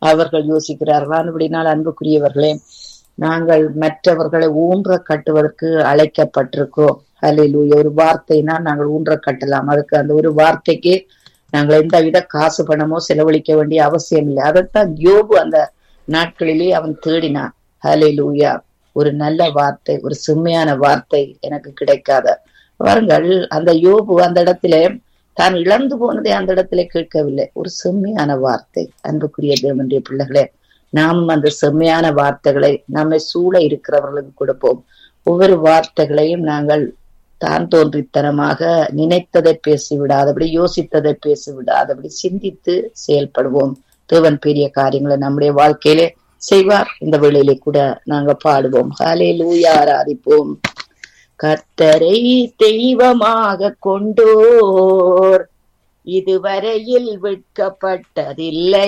அவர்கள் யோசிக்கிறார்கள் அப்படினால் அன்புக்குரியவர்களே நாங்கள் மற்றவர்களை ஊன்ற கட்டுவதற்கு அழைக்கப்பட்டிருக்கிறோம் ஹalleluya ஒரு வார்த்தைனா நாங்கள் ஊன்ற கட்டலாம் அதுக்கு அந்த ஒரு வார்த்தைக்கு நாங்கள் எந்த வித காசு பணமோ செலவழிக்க வேண்டிய அவசியம் இல்லை அதைத்தான் யோபு அந்த நாட்களிலே அவன் தேடினான் ஹalleluya ஒரு நல்ல வார்த்தை ஒரு செம்மையான வார்த்தை எனக்கு கிடைக்காத பாருங்கள் அந்த யோபு அந்த இடத்திலே தான் இழந்து போனதை அந்த இடத்துல கேட்கவில்லை ஒரு செம்மையான வார்த்தை அன்புக்குரிய தேவனுடைய பிள்ளைகளே நாம் அந்த செம்மையான வார்த்தைகளை நம்மை சூழ இருக்கிறவர்களுக்கு கொடுப்போம் ஒவ்வொரு வார்த்தைகளையும் நாங்கள் தான் தோன்றித்தனமாக நினைத்ததை பேசிவிடாதபடி யோசித்ததை பேசிவிடாதபடி சிந்தித்து செயல்படுவோம் தேவன் பெரிய காரியங்களை நம்முடைய வாழ்க்கையிலே செய்வார் இந்த வேளையிலே கூட நாங்க பாடுவோம் ஹாலே லூயா ஆராதிப்போம் கர்த்தரை தெய்வமாக கொண்டோர் இதுவரையில் விற்கப்பட்டதில்லை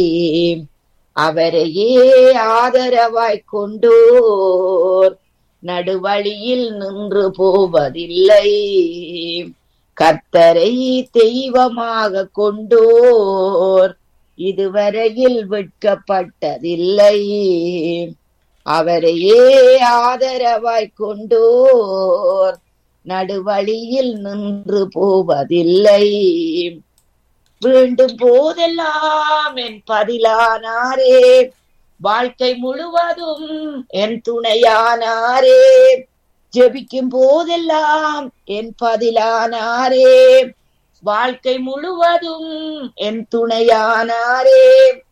அவரையே ஆதரவாய் கொண்டோர் நடுவழியில் நின்று போவதில்லை கர்த்தரை தெய்வமாக கொண்டோர் இதுவரையில் விற்கப்பட்டதில்லை அவரையே ஆதரவாய் கொண்டோர் நடுவழியில் நின்று போவதில்லை வேண்டும் போதெல்லாம் என் பதிலானாரே வாழ்க்கை முழுவதும் என் துணையானாரே ஜெபிக்கும் போதெல்லாம் என் பதிலானாரே வாழ்க்கை முழுவதும் என் துணையானாரே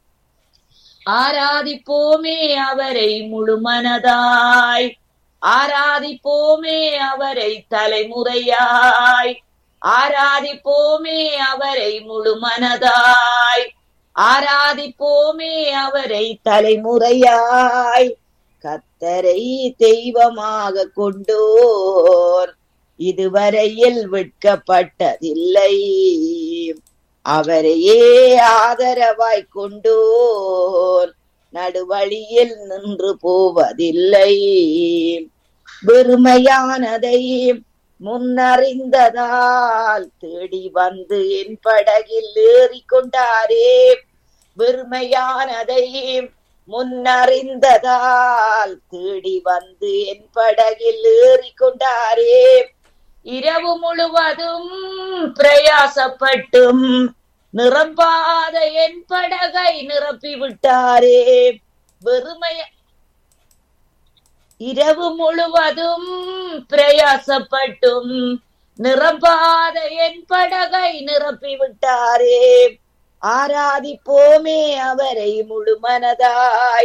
ஆராதிப்போமே அவரை முழு மனதாய் ஆராதிப்போமே அவரை தலைமுறையாய் ஆராதிப்போமே அவரை முழு மனதாய் ஆராதிப்போமே அவரை தலைமுறையாய் கத்தரை தெய்வமாக கொண்டோர் இதுவரையில் விற்கப்பட்டதில்லை அவரையே ஆதரவாய் கொண்டோர் நடுவழியில் நின்று போவதில்லை வெறுமையானதை முன்னறிந்ததால் தேடி வந்து என் படகில் ஏறிக்கொண்டாரே வெறுமையானதை முன்னறிந்ததால் தேடி வந்து என் படகில் ஏறிக்கொண்டாரே இரவு முழுவதும் பிரயாசப்பட்டும் நிரம்பாத என் படகை நிரப்பி விட்டாரே வெறுமைய இரவு முழுவதும் பிரயாசப்பட்டும் நிரம்பாத என் படகை நிரப்பி விட்டாரே ஆராதிப்போமே அவரை முழு மனதாய்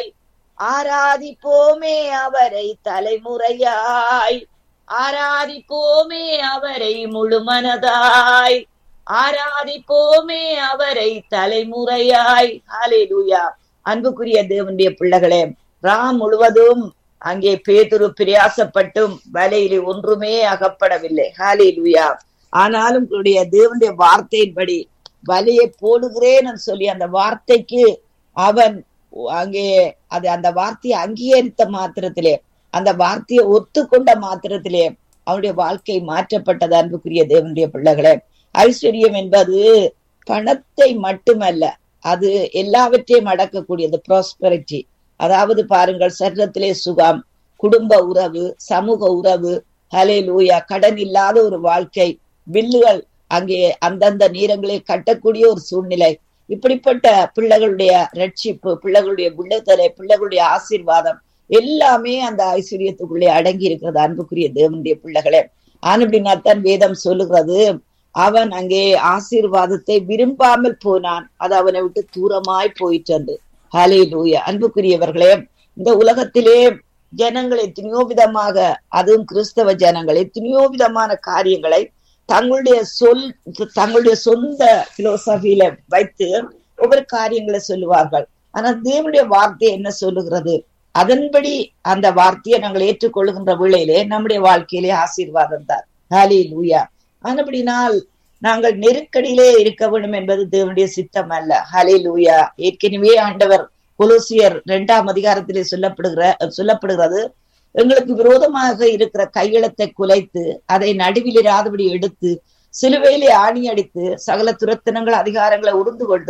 ஆராதிப்போமே அவரை தலைமுறையாய் ஆராதிப்போமே அவரை முழு மனதாய் ஆராதிப்போமே அவரை தலைமுறையாய் ஹalleluya அன்புக்குரிய தேவனுடைய பிள்ளைகளே ராம் முழுவதும் அங்கே பேதுரு பிரயாசப்பட்டும் வலையிலே ஒன்றுமே அகப்படவில்லை ஹalleluya ஆனாலும் உங்களுடைய தேவனுடைய வார்த்தையின்படி வலையை போடுகிறேன் சொல்லி அந்த வார்த்தைக்கு அவன் அங்கே அது அந்த வார்த்தையை அங்கீகரித்த மாத்திரத்திலே அந்த வார்த்தையை ஒத்துக்கொண்ட மாத்திரத்திலே அவனுடைய வாழ்க்கை மாற்றப்பட்டது அன்புக்குரிய தேவனுடைய பிள்ளைகளே ஐஸ்வர்யம் என்பது பணத்தை மட்டுமல்ல அது எல்லாவற்றையும் அடக்கக்கூடியது ப்ராஸ்பரிட்டி அதாவது பாருங்கள் சரீரத்திலே சுகம் குடும்ப உறவு சமூக உறவு ஹலே லூயா கடன் இல்லாத ஒரு வாழ்க்கை பில்லுகள் அங்கே அந்தந்த நேரங்களில் கட்டக்கூடிய ஒரு சூழ்நிலை இப்படிப்பட்ட பிள்ளைகளுடைய ரட்சிப்பு பிள்ளைகளுடைய விடுதலை பிள்ளைகளுடைய ஆசீர்வாதம் எல்லாமே அந்த ஐஸ்வர்யத்துக்குள்ளே அடங்கி இருக்கிறது அன்புக்குரிய தேவனுடைய பிள்ளைகளே ஆனப்படினாத்தான் வேதம் சொல்லுகிறது அவன் அங்கே ஆசீர்வாதத்தை விரும்பாமல் போனான் அது அவனை விட்டு தூரமாய் போயிட்டு ஹலே லூயா அன்புக்குரியவர்களே இந்த உலகத்திலே ஜனங்கள் எத்தனையோ விதமாக அதுவும் கிறிஸ்தவ ஜனங்கள் எத்தனையோ விதமான காரியங்களை தங்களுடைய சொல் தங்களுடைய சொந்த பிலோசபியில வைத்து ஒவ்வொரு காரியங்களை சொல்லுவார்கள் ஆனா தேவனுடைய வார்த்தை என்ன சொல்லுகிறது அதன்படி அந்த வார்த்தையை நாங்கள் ஏற்றுக்கொள்ளுகின்ற வேளையிலே நம்முடைய வாழ்க்கையிலே ஆசீர்வாதம் தான் ஹாலி லூயா ஆனபடினால் நாங்கள் நெருக்கடியிலே இருக்க வேண்டும் என்பது தேவனுடைய சித்தம் அல்ல ஹலே லூயா ஏற்கனவே ஆண்டவர் கொலோசியர் இரண்டாம் அதிகாரத்திலே சொல்லப்படுகிற சொல்லப்படுகிறது எங்களுக்கு விரோதமாக இருக்கிற கையெழுத்தை குலைத்து அதை நடுவில் இராதபடி எடுத்து சிலுவையிலே ஆணி அடித்து சகல துரத்தனங்கள் அதிகாரங்களை உருந்து கொண்டு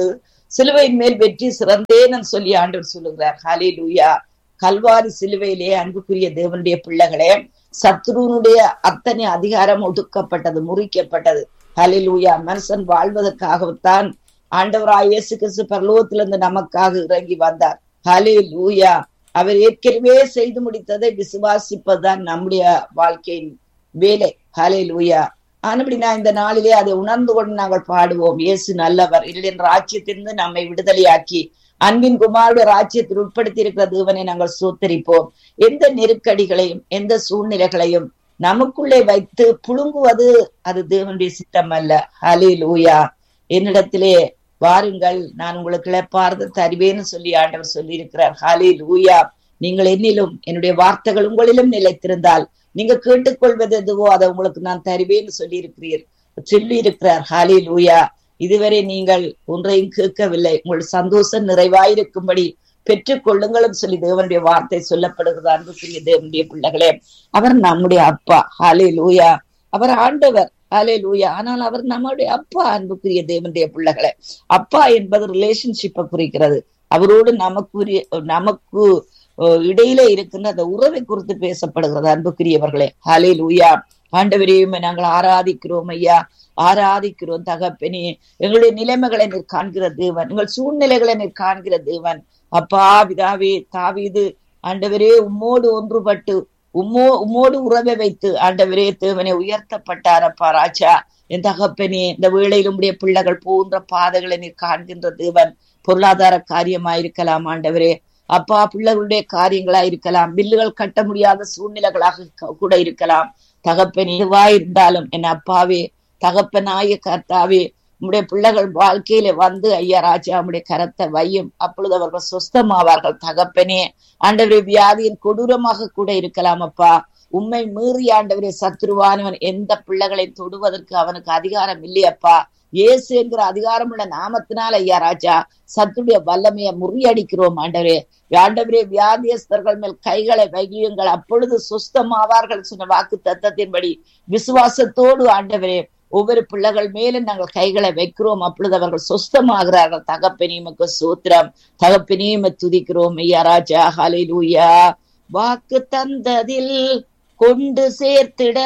சிலுவையின் மேல் வெற்றி சிறந்தேன்னு சொல்லி ஆண்டவர் சொல்லுகிறார் ஹாலே லூயா கல்வாரி சிலுவையிலே அன்புக்குரிய தேவனுடைய பிள்ளைகளே சத்ருனுடைய அத்தனை அதிகாரம் ஒடுக்கப்பட்டது முறிக்கப்பட்டது ஹலே லூயா மனுஷன் வாழ்வதற்காகத்தான் ஆண்டவராய் இயேசு கிறிஸ்து பரலோகத்திலிருந்து நமக்காக இறங்கி வந்தார் ஹலே லூயா அவர் ஏற்கனவே செய்து முடித்ததை விசுவாசிப்பதுதான் நம்முடைய வாழ்க்கையின் வேலை ஹலே லூயா ஆனபடினா இந்த நாளிலே அதை உணர்ந்து கொண்டு நாங்கள் பாடுவோம் இயேசு நல்லவர் இல்லைன் ராஜ்யத்திலிருந்து நம்மை விடுதலையாக்கி அன்பின் குமாருடைய ராஜ்யத்தில் உட்படுத்தி இருக்கிற தேவனை நாங்கள் சோத்தரிப்போம் எந்த நெருக்கடிகளையும் எந்த சூழ்நிலைகளையும் நமக்குள்ளே வைத்து புழுங்குவது அது தேவனுடைய சித்தம் அல்ல ஹலே லூயா என்னிடத்திலே வாருங்கள் நான் உங்களுக்கு இழப்பார்ந்து தருவேன்னு சொல்லி ஆண்டவர் சொல்லி இருக்கிறார் ஹாலே லூயா நீங்கள் என்னிலும் என்னுடைய வார்த்தைகள் உங்களிலும் நிலைத்திருந்தால் நீங்க கேட்டுக்கொள்வது எதுவோ அதை உங்களுக்கு நான் தருவேன்னு சொல்லி இருக்கிறீர் சொல்லி இருக்கிறார் ஹாலே லூயா இதுவரை நீங்கள் ஒன்றையும் கேட்கவில்லை உங்கள் சந்தோஷம் நிறைவாயிருக்கும்படி பெற்றுக் கொள்ளுங்களும் சொல்லி தேவனுடைய வார்த்தை சொல்லப்படுகிறது அன்புக்குரிய தேவனுடைய பிள்ளைகளே அவர் நம்முடைய அப்பா ஹாலே லூயா அவர் ஆண்டவர் ஹலே லூயா ஆனால் அவர் நம்முடைய அப்பா அன்புக்குரிய தேவனுடைய பிள்ளைகளை அப்பா என்பது ரிலேஷன்ஷிப்பை குறிக்கிறது அவரோடு நமக்குரிய நமக்கு இடையில இருக்கின்ற அந்த உறவை குறித்து பேசப்படுகிறது அன்புக்குரியவர்களே ஹலே லூயா ஆண்டவரையும் நாங்கள் ஆராதிக்கிறோம் ஐயா ஆராதிக்கிறோம் தகப்பனே எங்களுடைய நிலைமைகளை நீர் காண்கிற தேவன் எங்கள் சூழ்நிலைகளை நீர் காண்கிற தேவன் அப்பா பிதாவே தாவீது ஆண்டவரே உம்மோடு ஒன்றுபட்டு உம்மோ உம்மோடு உறவை வைத்து ஆண்டவரே தேவனை உயர்த்தப்பட்டாரப்பா ராஜா என் தகப்பனே இந்த வேளையில் உடைய பிள்ளைகள் போன்ற பாதைகளை நீர் காண்கின்ற தேவன் பொருளாதார காரியமாயிருக்கலாம் ஆண்டவரே அப்பா பிள்ளைகளுடைய காரியங்களா இருக்கலாம் பில்லுகள் கட்ட முடியாத சூழ்நிலைகளாக கூட இருக்கலாம் தகப்பன் எதுவா இருந்தாலும் என் அப்பாவே தகப்பனாய கர்த்தாவே உம்முடைய பிள்ளைகள் வாழ்க்கையில வந்து ஐயா ராஜா உம்முடைய கரத்தை வையும் அப்பொழுது அவர்கள் சொஸ்தமாவார்கள் தகப்பனே ஆண்டவரே வியாதியின் கொடூரமாக கூட இருக்கலாம் அப்பா உண்மை மீறி ஆண்டவரே சத்ருவானவன் எந்த பிள்ளைகளை தொடுவதற்கு அவனுக்கு அதிகாரம் இல்லையப்பா இயேசு என்கிற அதிகாரம் உள்ள நாமத்தினால் ஐயா ராஜா சத்துடைய வல்லமையை முறியடிக்கிறோம் ஆண்டவரே ஆண்டவரே வியாதியஸ்தர்கள் மேல் கைகளை வைகியுங்கள் அப்பொழுது சுஸ்தமாவார்கள் சொன்ன வாக்கு தத்தத்தின்படி விசுவாசத்தோடு ஆண்டவரே ஒவ்வொரு பிள்ளைகள் மேலும் நாங்கள் கைகளை வைக்கிறோம் அப்பொழுது அவர்கள் சொஸ்தமாகிறார்கள் தகப்பனியமுக்கு சூத்திரம் தகப்பனியம துதிக்கிறோம் ஐயா ராஜா ஹலிலூயா வாக்கு தந்ததில் கொண்டு சேர்த்திட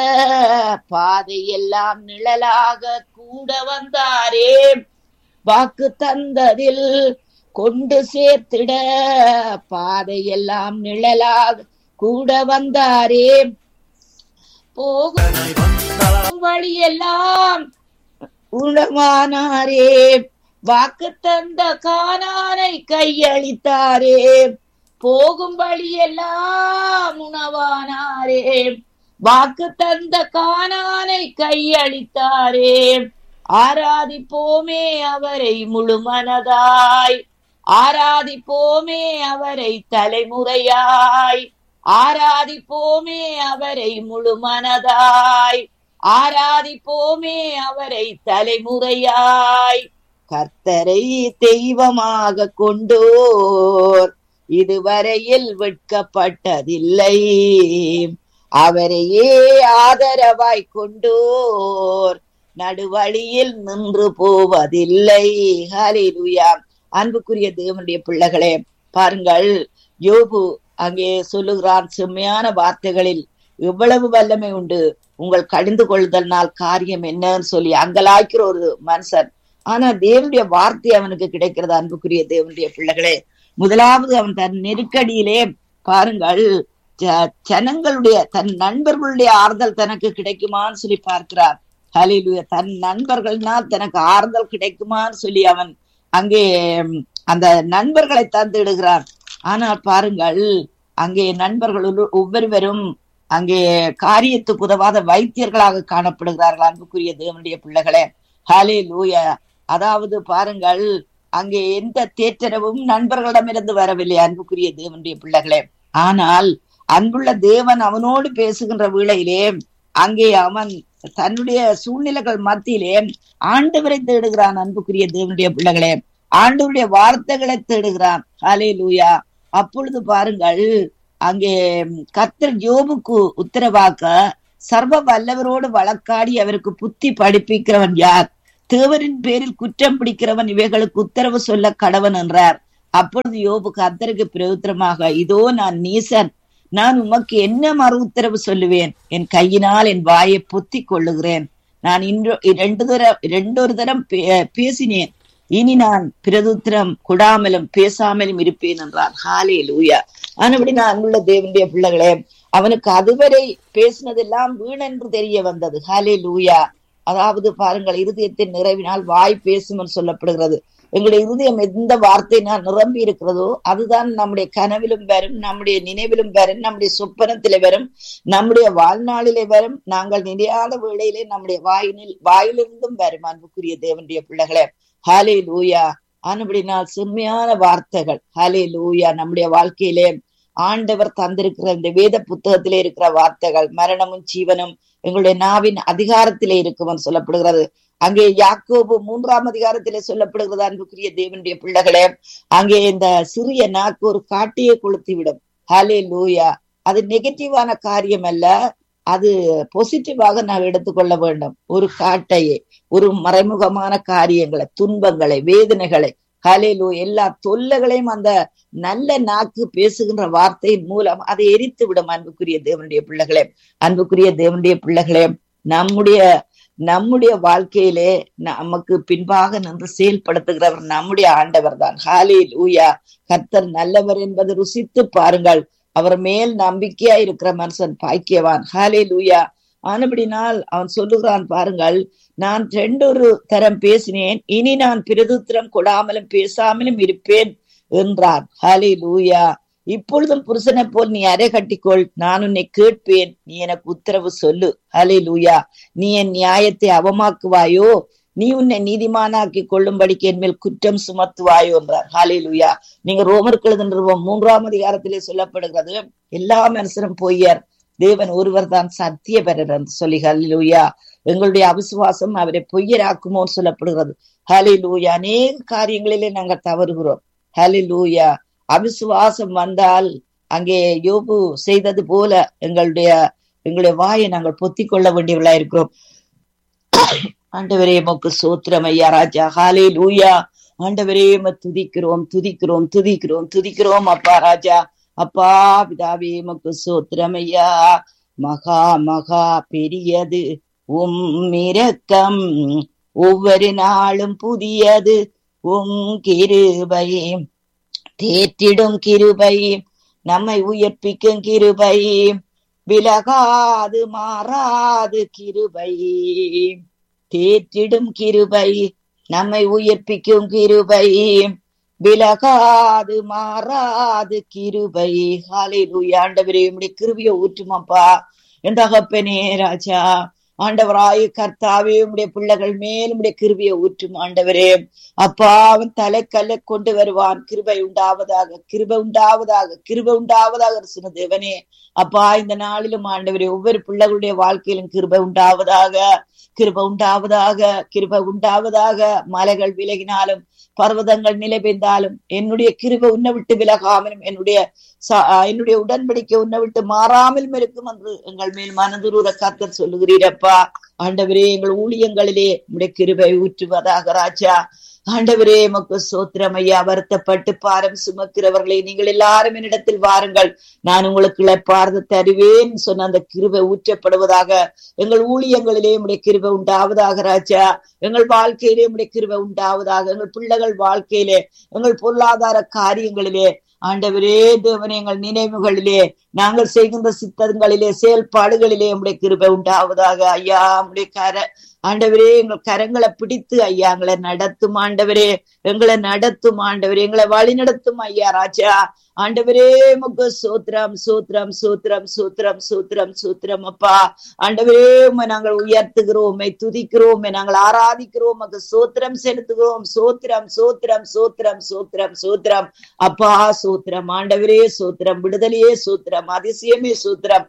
பாதையெல்லாம் நிழலாக கூட வந்தாரே வாக்கு தந்ததில் கொண்டு சேர்த்திட பாதையெல்லாம் நிழலாக கூட வந்தாரே போகும் வழியெல்லாம் உணவானாரே வாக்கு தந்த கானானை கையளித்தாரே போகும் வழியெல்லாம் உணவானாரே வாக்கு தந்த கானானை கையளித்தாரே ஆராதிப்போமே அவரை முழு மனதாய் ஆராதிப்போமே அவரை தலைமுறையாய் ஆராதிப்போமே அவரை முழு மனதாய் ஆராதிப்போமே அவரை தலைமுறையாய் கர்த்தரை தெய்வமாக கொண்டோர் இதுவரையில் வெட்கப்பட்டதில்லை அவரையே ஆதரவாய் கொண்டோர் நடுவழியில் நின்று போவதில்லை ஹலிலுயா அன்புக்குரிய தேவனுடைய பிள்ளைகளே பாருங்கள் யோபு அங்கே சொல்லுகிறான் செம்மையான வார்த்தைகளில் எவ்வளவு வல்லமை உண்டு உங்கள் கடிந்து கொள்ளுதல்னால் காரியம் என்னன்னு சொல்லி அங்கலாய்க்கிற ஒரு மனுஷன் ஆனா தேவனுடைய வார்த்தை அவனுக்கு கிடைக்கிறது அன்புக்குரிய தேவனுடைய பிள்ளைகளே முதலாவது அவன் தன் நெருக்கடியிலே பாருங்கள் ஜனங்களுடைய தன் நண்பர்களுடைய ஆறுதல் தனக்கு கிடைக்குமான்னு சொல்லி பார்க்கிறார் ஹலிலுய தன் நண்பர்கள்னால் தனக்கு ஆறுதல் கிடைக்குமான்னு சொல்லி அவன் அங்கே அந்த நண்பர்களை தந்திடுகிறான் ஆனால் பாருங்கள் அங்கே நண்பர்கள் ஒவ்வொருவரும் அங்கே காரியத்துக்கு உதவாத வைத்தியர்களாக காணப்படுகிறார்கள் அன்புக்குரிய தேவனுடைய பிள்ளைகளே ஹலே லூய அதாவது பாருங்கள் அங்கே எந்த தேற்றரவும் நண்பர்களிடமிருந்து வரவில்லை அன்புக்குரிய தேவனுடைய பிள்ளைகளே ஆனால் அன்புள்ள தேவன் அவனோடு பேசுகின்ற வேளையிலே அங்கே அவன் தன்னுடைய சூழ்நிலைகள் மத்தியிலே ஆண்டவரை தேடுகிறான் அன்புக்குரிய தேவனுடைய பிள்ளைகளே ஆண்டவருடைய வார்த்தைகளை தேடுகிறான் ஹலே லூயா அப்பொழுது பாருங்கள் அங்கே கர்த்தர் யோபுக்கு உத்தரவாக்க சர்வ வல்லவரோடு வழக்காடி அவருக்கு புத்தி படிப்பிக்கிறவன் யார் தேவரின் பேரில் குற்றம் பிடிக்கிறவன் இவைகளுக்கு உத்தரவு சொல்ல கடவன் என்றார் அப்பொழுது யோபு கத்தருக்கு பிரயுத்தரமாக இதோ நான் நீசன் நான் உமக்கு என்ன மறு உத்தரவு சொல்லுவேன் என் கையினால் என் வாயை பொத்தி கொள்ளுகிறேன் நான் இன்று இரண்டு தரம் இரண்டொரு தரம் பேசினேன் இனி நான் பிரதுத்திரம் கொடாமலும் பேசாமலும் இருப்பேன் என்றார் ஹாலே லூயா ஆனபடி நான் அன்புள்ள தேவனுடைய பிள்ளைகளே அவனுக்கு அதுவரை பேசினதெல்லாம் வீணென்று தெரிய வந்தது ஹாலே லூயா அதாவது பாருங்கள் இருதயத்தின் நிறைவினால் வாய் பேசும் என்று சொல்லப்படுகிறது எங்களுடைய இருதயம் எந்த வார்த்தையினால் நிரம்பி இருக்கிறதோ அதுதான் நம்முடைய கனவிலும் வரும் நம்முடைய நினைவிலும் வரும் நம்முடைய சொப்பனத்திலே வரும் நம்முடைய வாழ்நாளிலே வரும் நாங்கள் நினையாத வேளையிலே நம்முடைய வாயினில் வாயிலிருந்தும் வரும் அன்புக்குரிய தேவனுடைய பிள்ளைகளே ஹாலே லூயா ஆனபடினால் செம்மையான வார்த்தைகள் ஹாலே லூயா நம்முடைய வாழ்க்கையிலே ஆண்டவர் தந்திருக்கிற இந்த வேத புத்தகத்திலே இருக்கிற வார்த்தைகள் மரணமும் ஜீவனும் எங்களுடைய நாவின் அதிகாரத்திலே இருக்கும்னு சொல்லப்படுகிறது அங்கே யாக்கோபு மூன்றாம் அதிகாரத்திலே சொல்லப்படுகிறது அன்புக்குரிய தேவனுடைய பிள்ளைகளே அங்கே இந்த சிறிய நாக்கு ஒரு காட்டியை கொளுத்தி விடும் ஹலே லூயா அது நெகட்டிவான காரியம் அல்ல அது பாசிட்டிவாக நாம் எடுத்துக்கொள்ள வேண்டும் ஒரு காட்டையே ஒரு மறைமுகமான காரியங்களை துன்பங்களை வேதனைகளை ஹலேலு எல்லா தொல்லைகளையும் அந்த நல்ல நாக்கு பேசுகின்ற வார்த்தையின் மூலம் அதை எரித்து விடும் அன்புக்குரிய தேவனுடைய பிள்ளைகளே அன்புக்குரிய தேவனுடைய பிள்ளைகளே நம்முடைய நம்முடைய வாழ்க்கையிலே நமக்கு பின்பாக நின்று செயல்படுத்துகிறவர் நம்முடைய ஆண்டவர் தான் ஹாலில் ஊயா கர்த்தர் நல்லவர் என்பதை ருசித்து பாருங்கள் அவர் மேல் நம்பிக்கையா இருக்கிற மனுஷன் பாக்கியவான் ஹாலே லூயா ஆனபடினால் அவன் சொல்லுகிறான் பாருங்கள் நான் ரெண்டொரு தரம் பேசினேன் இனி நான் பிரதுத்திரம் கொடாமலும் பேசாமலும் இருப்பேன் என்றான் ஹாலே லூயா இப்பொழுதும் புருஷனை போல் நீ அரை கட்டிக்கொள் நான் உன்னை கேட்பேன் நீ எனக்கு உத்தரவு சொல்லு ஹலே லூயா நீ என் நியாயத்தை அவமாக்குவாயோ நீ உன்னை நீதிமானாக்கி கொள்ளும்படிக்கு என் மேல் குற்றம் சுமத்துவாயோ என்றார் ஹாலே லூயா நீங்க ரோமர் கழுதுன்ற மூன்றாம் அதிகாரத்திலே சொல்லப்படுகிறது எல்லா மனுஷரும் பொய்யர் தேவன் ஒருவர் தான் சத்திய பெறர் என்று சொல்லி ஹலிலூயா எங்களுடைய அவிசுவாசம் அவரை பொய்யராக்குமோன்னு சொல்லப்படுகிறது ஹலி லூயா அநேக காரியங்களிலே நாங்கள் தவறுகிறோம் ஹலி லூயா அவிசுவாசம் வந்தால் அங்கே யோபு செய்தது போல எங்களுடைய எங்களுடைய வாயை நாங்கள் பொத்தி கொள்ள வேண்டியவர்களா இருக்கிறோம் ஆண்டவரே மக்கு சோத்திரம் ஐயா ராஜா ஹாலே லூயா ஆண்டவரே துதிக்கிறோம் துதிக்கிறோம் துதிக்கிறோம் துதிக்கிறோம் அப்பா ராஜா அப்பா பிதாவே மக்கு சோத்திரம் ஐயா மகா மகா பெரியது உம் இரக்கம் ஒவ்வொரு நாளும் புதியது உம் கிருபை தேற்றிடும் கிருபை நம்மை உயர்ப்பிக்கும் கிருபை விலகாது மாறாது கிருபை தேற்றிடும் கிருபை நம்மை உயிர்ப்பிக்கும் கிருபை விலகாது மாறாது கிருபை ஹாலேலூயா ஆண்டவரே உம்முடைய கிருபியை ஊற்றுமாப்பா என் தகப்பனே ராஜா ஆண்டவராய கர்த்தாவே உடைய பிள்ளைகள் மேல் உடைய கிருபியை ஊற்றும் ஆண்டவரே அப்பா அவன் தலைக்கல்ல கொண்டு வருவான் கிருபை உண்டாவதாக கிருபை உண்டாவதாக கிருபை உண்டாவதாக சொன்ன தேவனே அப்பா இந்த நாளிலும் ஆண்டவரே ஒவ்வொரு பிள்ளைகளுடைய வாழ்க்கையிலும் கிருபை உண்டாவதாக கிருப உண்டாவதாக கிருப உண்டாவதாக மலைகள் விலகினாலும் பர்வதங்கள் நிலை பெய்ந்தாலும் என்னுடைய கிருப உன்னை விட்டு விலகாமலும் என்னுடைய என்னுடைய உடன்படிக்கை உன்னை விட்டு மாறாமலும் இருக்கும் என்று எங்கள் மேல் மனதுருற கத்தர் சொல்லுகிறீரப்பா ஆண்டவரே எங்கள் ஊழியங்களிலே உடைய கிருபை ஊற்றுவதாக ராஜா ஆண்டவரே மக்கு சோத்திரம் ஐயா வருத்தப்பட்டு பாரம் சுமக்கிறவர்களை நீங்கள் எல்லாரும் என்னிடத்தில் வாருங்கள் நான் உங்களுக்கு இழப்பார்ந்து தருவேன் சொன்ன அந்த கிருபை ஊற்றப்படுவதாக எங்கள் ஊழியங்களிலே உடைய கிருபை உண்டாவதாக ராஜா எங்கள் வாழ்க்கையிலே உடைய கிருபை உண்டாவதாக எங்கள் பிள்ளைகள் வாழ்க்கையிலே எங்கள் பொருளாதார காரியங்களிலே ஆண்டவரே தேவனே எங்கள் நினைவுகளிலே நாங்கள் செய்கின்ற சித்தங்களிலே செயல்பாடுகளிலே உடைய கிருபை உண்டாவதாக ஐயா உடைய கர ஆண்டவரே எங்கள் கரங்களை பிடித்து ஐயா எங்களை நடத்தும் ஆண்டவரே எங்களை நடத்தும் ஆண்டவரே எங்களை வழி நடத்தும் ஐயா ராஜா ஆண்டவரே முக சூத்திரம் சூத்திரம் சூத்திரம் சூத்திரம் சூத்திரம் சூத்திரம் அப்பா ஆண்டவரே உண்மை நாங்கள் உயர்த்துகிறோம் துதிக்கிறோம் நாங்கள் ஆராதிக்கிறோம் மக்கு சூத்திரம் செலுத்துகிறோம் சூத்திரம் சூத்திரம் சூத்திரம் சூத்திரம் சூத்திரம் அப்பா சூத்திரம் ஆண்டவரே சூத்திரம் விடுதலையே சூத்திரம் அதிசயமே சூத்திரம்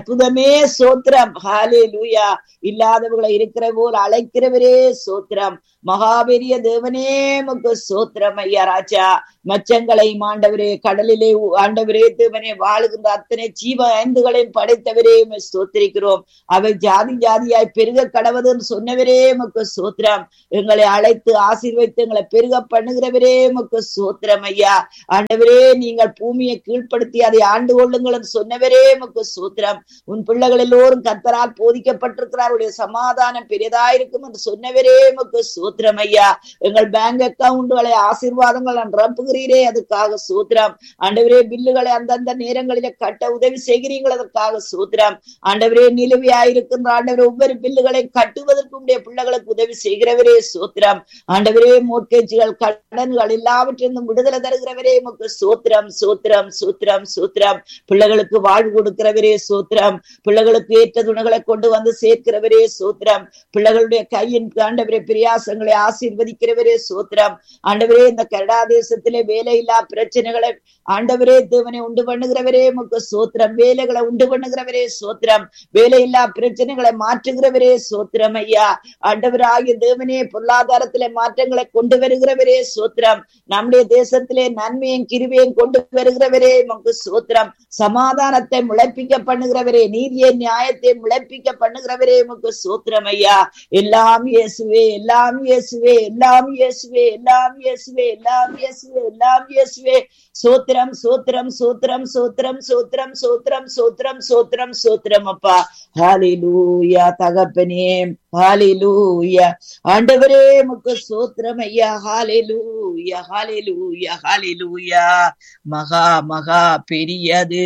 அற்புதமே சூத்திரம் ஹாலே லூயா இல்லாதவர்களை இருக்கிற போல் அழைக்கிறவரே சோத்திரம் மகாபெரிய தேவனே முக்கு சோத்திரம் ஐயா ராஜா மச்சங்களை ஆண்டவரே கடலிலே ஆண்டவரே தேவனே வாழுகின்ற அத்தனை ஜீவ ஐந்துகளையும் படைத்தவரே ஸ்தோத்திரிக்கிறோம் அவை ஜாதி ஜாதியாய் பெருக கடவுதுன்னு சொன்னவரே முக்கு சோத்திரம் எங்களை அழைத்து ஆசீர்வைத்து எங்களை பெருக பண்ணுகிறவரே முக்கு சோத்திரம் ஐயா ஆண்டவரே நீங்கள் பூமியை கீழ்ப்படுத்தி அதை ஆண்டு கொள்ளுங்கள் சொன்னவரே முக்கு சோத்திரம் உன் பிள்ளைகள் எல்லோரும் கத்தரால் போதிக்கப்பட்டிருக்கிறார் உடைய சமாதானம் பெரியதாயிருக்கும் என்று சொன்னவரே முக்கு சோத்திரம் ஐயா எங்கள் பேங்க் அக்கவுண்டுகளை ஆசீர்வாதங்கள் நான் ரப்புகிறீரே அதுக்காக சூத்திரம் ஆண்டவரே பில்லுகளை அந்தந்த நேரங்களில கட்ட உதவி செய்கிறீங்கள் அதற்காக சூத்திரம் ஆண்டவரே நிலுவையாயிருக்கின்ற ஆண்டவரே ஒவ்வொரு பில்லுகளை கட்டுவதற்கு உடைய பிள்ளைகளுக்கு உதவி செய்கிறவரே சூத்திரம் ஆண்டவரே மோட்கேஜுகள் கடன்கள் எல்லாவற்றிலும் விடுதலை தருகிறவரே முக்கு சூத்திரம் சூத்திரம் சூத்திரம் சூத்திரம் பிள்ளைகளுக்கு வாழ்வு கொடுக்கிறவரே சூத்திரம் பிள்ளைகளுக்கு ஏற்ற துணைகளை கொண்டு வந்து சேர்க்கிறவரே சூத்திரம் பிள்ளைகளுடைய கையின் ஆண்டவரே பிரியாசங்களை ஆசீர்வதிக்கிறவரே சூத்திரம் ஆண்டவரே இந்த கனடா தேசத்திலே வேலையில்லா பிரச்சனைகளை ஆண்டவரே தேவனை உண்டு பண்ணுகிறவரே முக்கு சோத்திரம் வேலைகளை உண்டு பண்ணுகிறவரே சோத்திரம் வேலையில்லா பிரச்சனைகளை மாற்றுகிறவரே சோத்திரம் ஐயா ஆண்டவராகிய தேவனே பொருளாதாரத்திலே மாற்றங்களை கொண்டு வருகிறவரே சோத்திரம் நம்முடைய தேசத்திலே நன்மையும் கிருவியும் கொண்டு வருகிறவரே முக்கு சோத்திரம் சமாதானத்தை முளைப்பிக்க பண்ணுகிறவரே நீதியை நியாயத்தை முளைப்பிக்க பண்ணுகிறவரே முக்கு சோத்திரம் ஐயா எல்லாம் இயேசுவே எல்லாம் இயேசுவே எல்லாம் இயேசுவே எல்லாம் இயேசுவே எல்லாம் இயேசுவே எல்லாம் இயேசுவே சோத்திரம் சோத்திரம் சோத்திரம் சோத்திரம் சோத்திரம் சோத்திரம் சோத்திரம் சோத்திரம் சோத்திரம் அப்பா ஹாலிலூயா தகப்பனே ஹாலிலூயா ஆண்டவரே முக்கு சோத்திரம் ஐயா ஹாலிலூயா ஹாலிலூயா ஹாலிலூயா மகா மகா பெரியது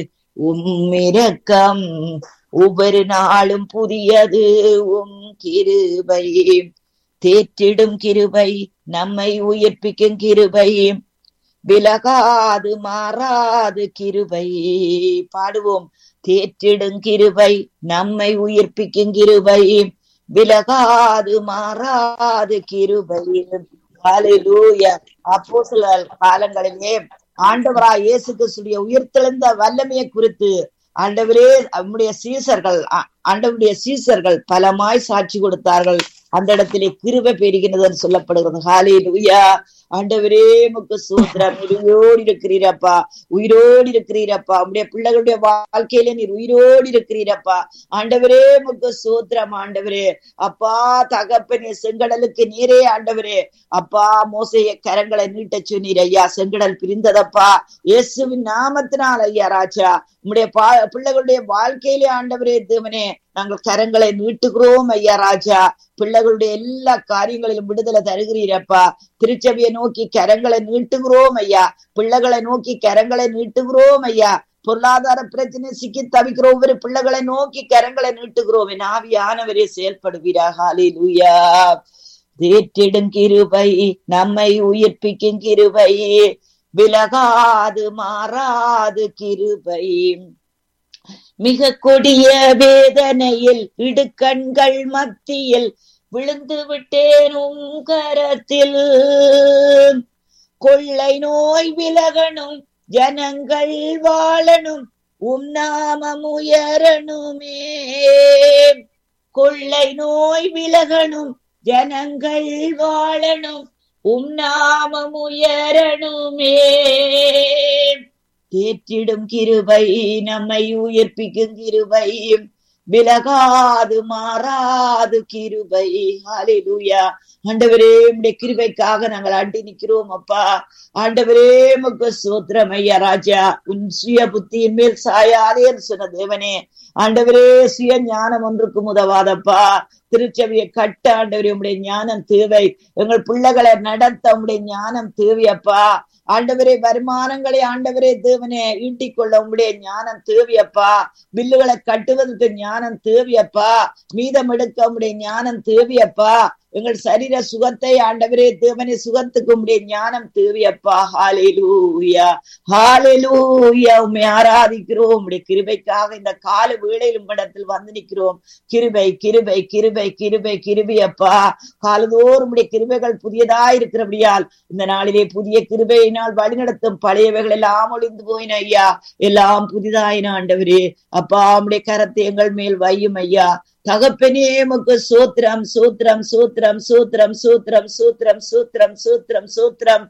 உம்மிரக்கம் ஒவ்வொரு நாளும் புதியது உம் கிருபை தேற்றிடும் கிருபை நம்மை உயிர்ப்பிக்கும் கிருபை விலகாது மாறாது கிருபை பாடுவோம் தேற்றிடும் கிருபை நம்மை உயிர்ப்பிக்கும் கிருபை விலகாது மாறாது கிருபை அப்போ சில காலங்களிலே ஆண்டவரா இயேசு கிறிஸ்துடைய உயிர்த்தெழுந்த வல்லமையை குறித்து ஆண்டவரே நம்முடைய சீசர்கள் ஆண்டவருடைய சீசர்கள் பலமாய் சாட்சி கொடுத்தார்கள் அந்த இடத்திலே கிருபை பெறுகிறது சொல்லப்படுகிறது ஹாலே லூயா ஆண்டவரே முக்கு சூத்திரம் உயிரோடு இருக்கிறீரப்பா உயிரோடு இருக்கிறீரப்பா உடைய பிள்ளைகளுடைய வாழ்க்கையில நீர் உயிரோடு இருக்கிறீரப்பா ஆண்டவரே முக்கு சூத்திரம் ஆண்டவரே அப்பா தகப்பனே செங்கடலுக்கு நீரே ஆண்டவரே அப்பா மோசைய கரங்களை நீட்ட சொன்னீர் ஐயா செங்கடல் பிரிந்ததப்பா இயேசுவின் நாமத்தினால் ஐயா ராஜா உடைய பா பிள்ளைகளுடைய வாழ்க்கையிலே ஆண்டவரே தேவனே நாங்கள் கரங்களை நீட்டுகிறோம் ஐயா ராஜா பிள்ளைகளுடைய எல்லா காரியங்களிலும் விடுதலை தருகிறீரப்பா திருச்சபையை நோக்கி கரங்களை நீட்டுகிறோம் ஐயா பிள்ளைகளை நோக்கி கரங்களை நீட்டுகிறோம் ஐயா பொருளாதார பிரச்சனை சிக்கி தவிக்கிற ஒவ்வொரு பிள்ளைகளை நோக்கி கரங்களை நீட்டுகிறோம் என் ஆவியானவரே செயல்படுவீராக லூயா தேற்றிடும் கிருபை நம்மை உயிர்ப்பிக்கும் கிருபை விலகாது மாறாது கிருபை மிக கொடிய வேதனையில் இடுக்கண்கள் மத்தியில் விழுந்து விட்டேன் உம் கரத்தில் கொள்ளை நோய் விலகணும் ஜனங்கள் வாழணும் உம் நாமம் உயரணுமே கொள்ளை நோய் விலகணும் ஜனங்கள் வாழணும் உம் நாமம் உயரணுமே தேற்றிடும் கிருபை நம்மை உயிர்ப்பிக்கும் கிருபை விலகாது மாறாது கிருபை ஹalleluya ஆண்டவரே உம்முடைய கிருபைக்காக நாங்கள் அண்டி நிக்கிறோம் அப்பா ஆண்டவரே முக்க சோத்திரம் ஐயா ராஜா உன் சுய புத்தியின் மேல் சாயாதே சொன்ன தேவனே ஆண்டவரே சுய ஞானம் ஒன்றுக்கும் உதவாதப்பா திருச்சபையை கட்ட ஆண்டவரே உம்முடைய ஞானம் தேவை எங்கள் பிள்ளைகளை நடத்த உம்முடைய ஞானம் தேவையப்பா ஆண்டவரே வருமானங்களை ஆண்டவரே தேவனே ஈட்டிக் கொள்ள உங்களுடைய ஞானம் தேவையப்பா பில்லுகளை கட்டுவதற்கு ஞானம் தேவையப்பா மீதம் எடுக்க உங்களுடைய ஞானம் தேவையப்பா எங்கள் சரீர சுகத்தை ஆண்டவரே தேவனே சுகத்துக்கு உடைய ஞானம் தேவையப்பா ஹாலேலூயா ஹாலேலூயா உண்மை ஆராதிக்கிறோம் உடைய கிருபைக்காக இந்த கால வேளையில் உங்களிடத்தில் வந்து நிற்கிறோம் கிருபை கிருபை கிருபை கிருபை கிருபையப்பா காலதோறும் உடைய கிருபைகள் புதியதா இருக்கிறபடியால் இந்த நாளிலே புதிய கிருபையினால் வழிநடத்தும் பழையவைகள் எல்லாம் ஒளிந்து போயின ஐயா எல்லாம் புதிதாயின ஆண்டவரே அப்பா உடைய கரத்தை எங்கள் மேல் வையும் ஐயா தகப்பனே உமக்கு சூத்திரம் சூத்திரம் சூத்திரம் சூத்திரம் சூத்திரம் சூத்திரம் சூத்திரம் சூத்திரம் சூத்திரம்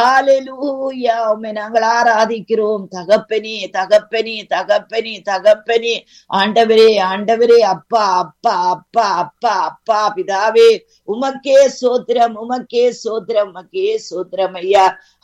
ஹalleluya உம்மை நாங்கள் ஆராதிக்கிறோம் தகப்பனே தகப்பனே தகப்பனே தகப்பனே ஆண்டவரே ஆண்டவரே அப்பா அப்பா அப்பா அப்பா அப்பா பிதாவே உமக்கே சோத்திரம் உமக்கே சோத்திரம் உமக்கே சோத்திரம் ஐயா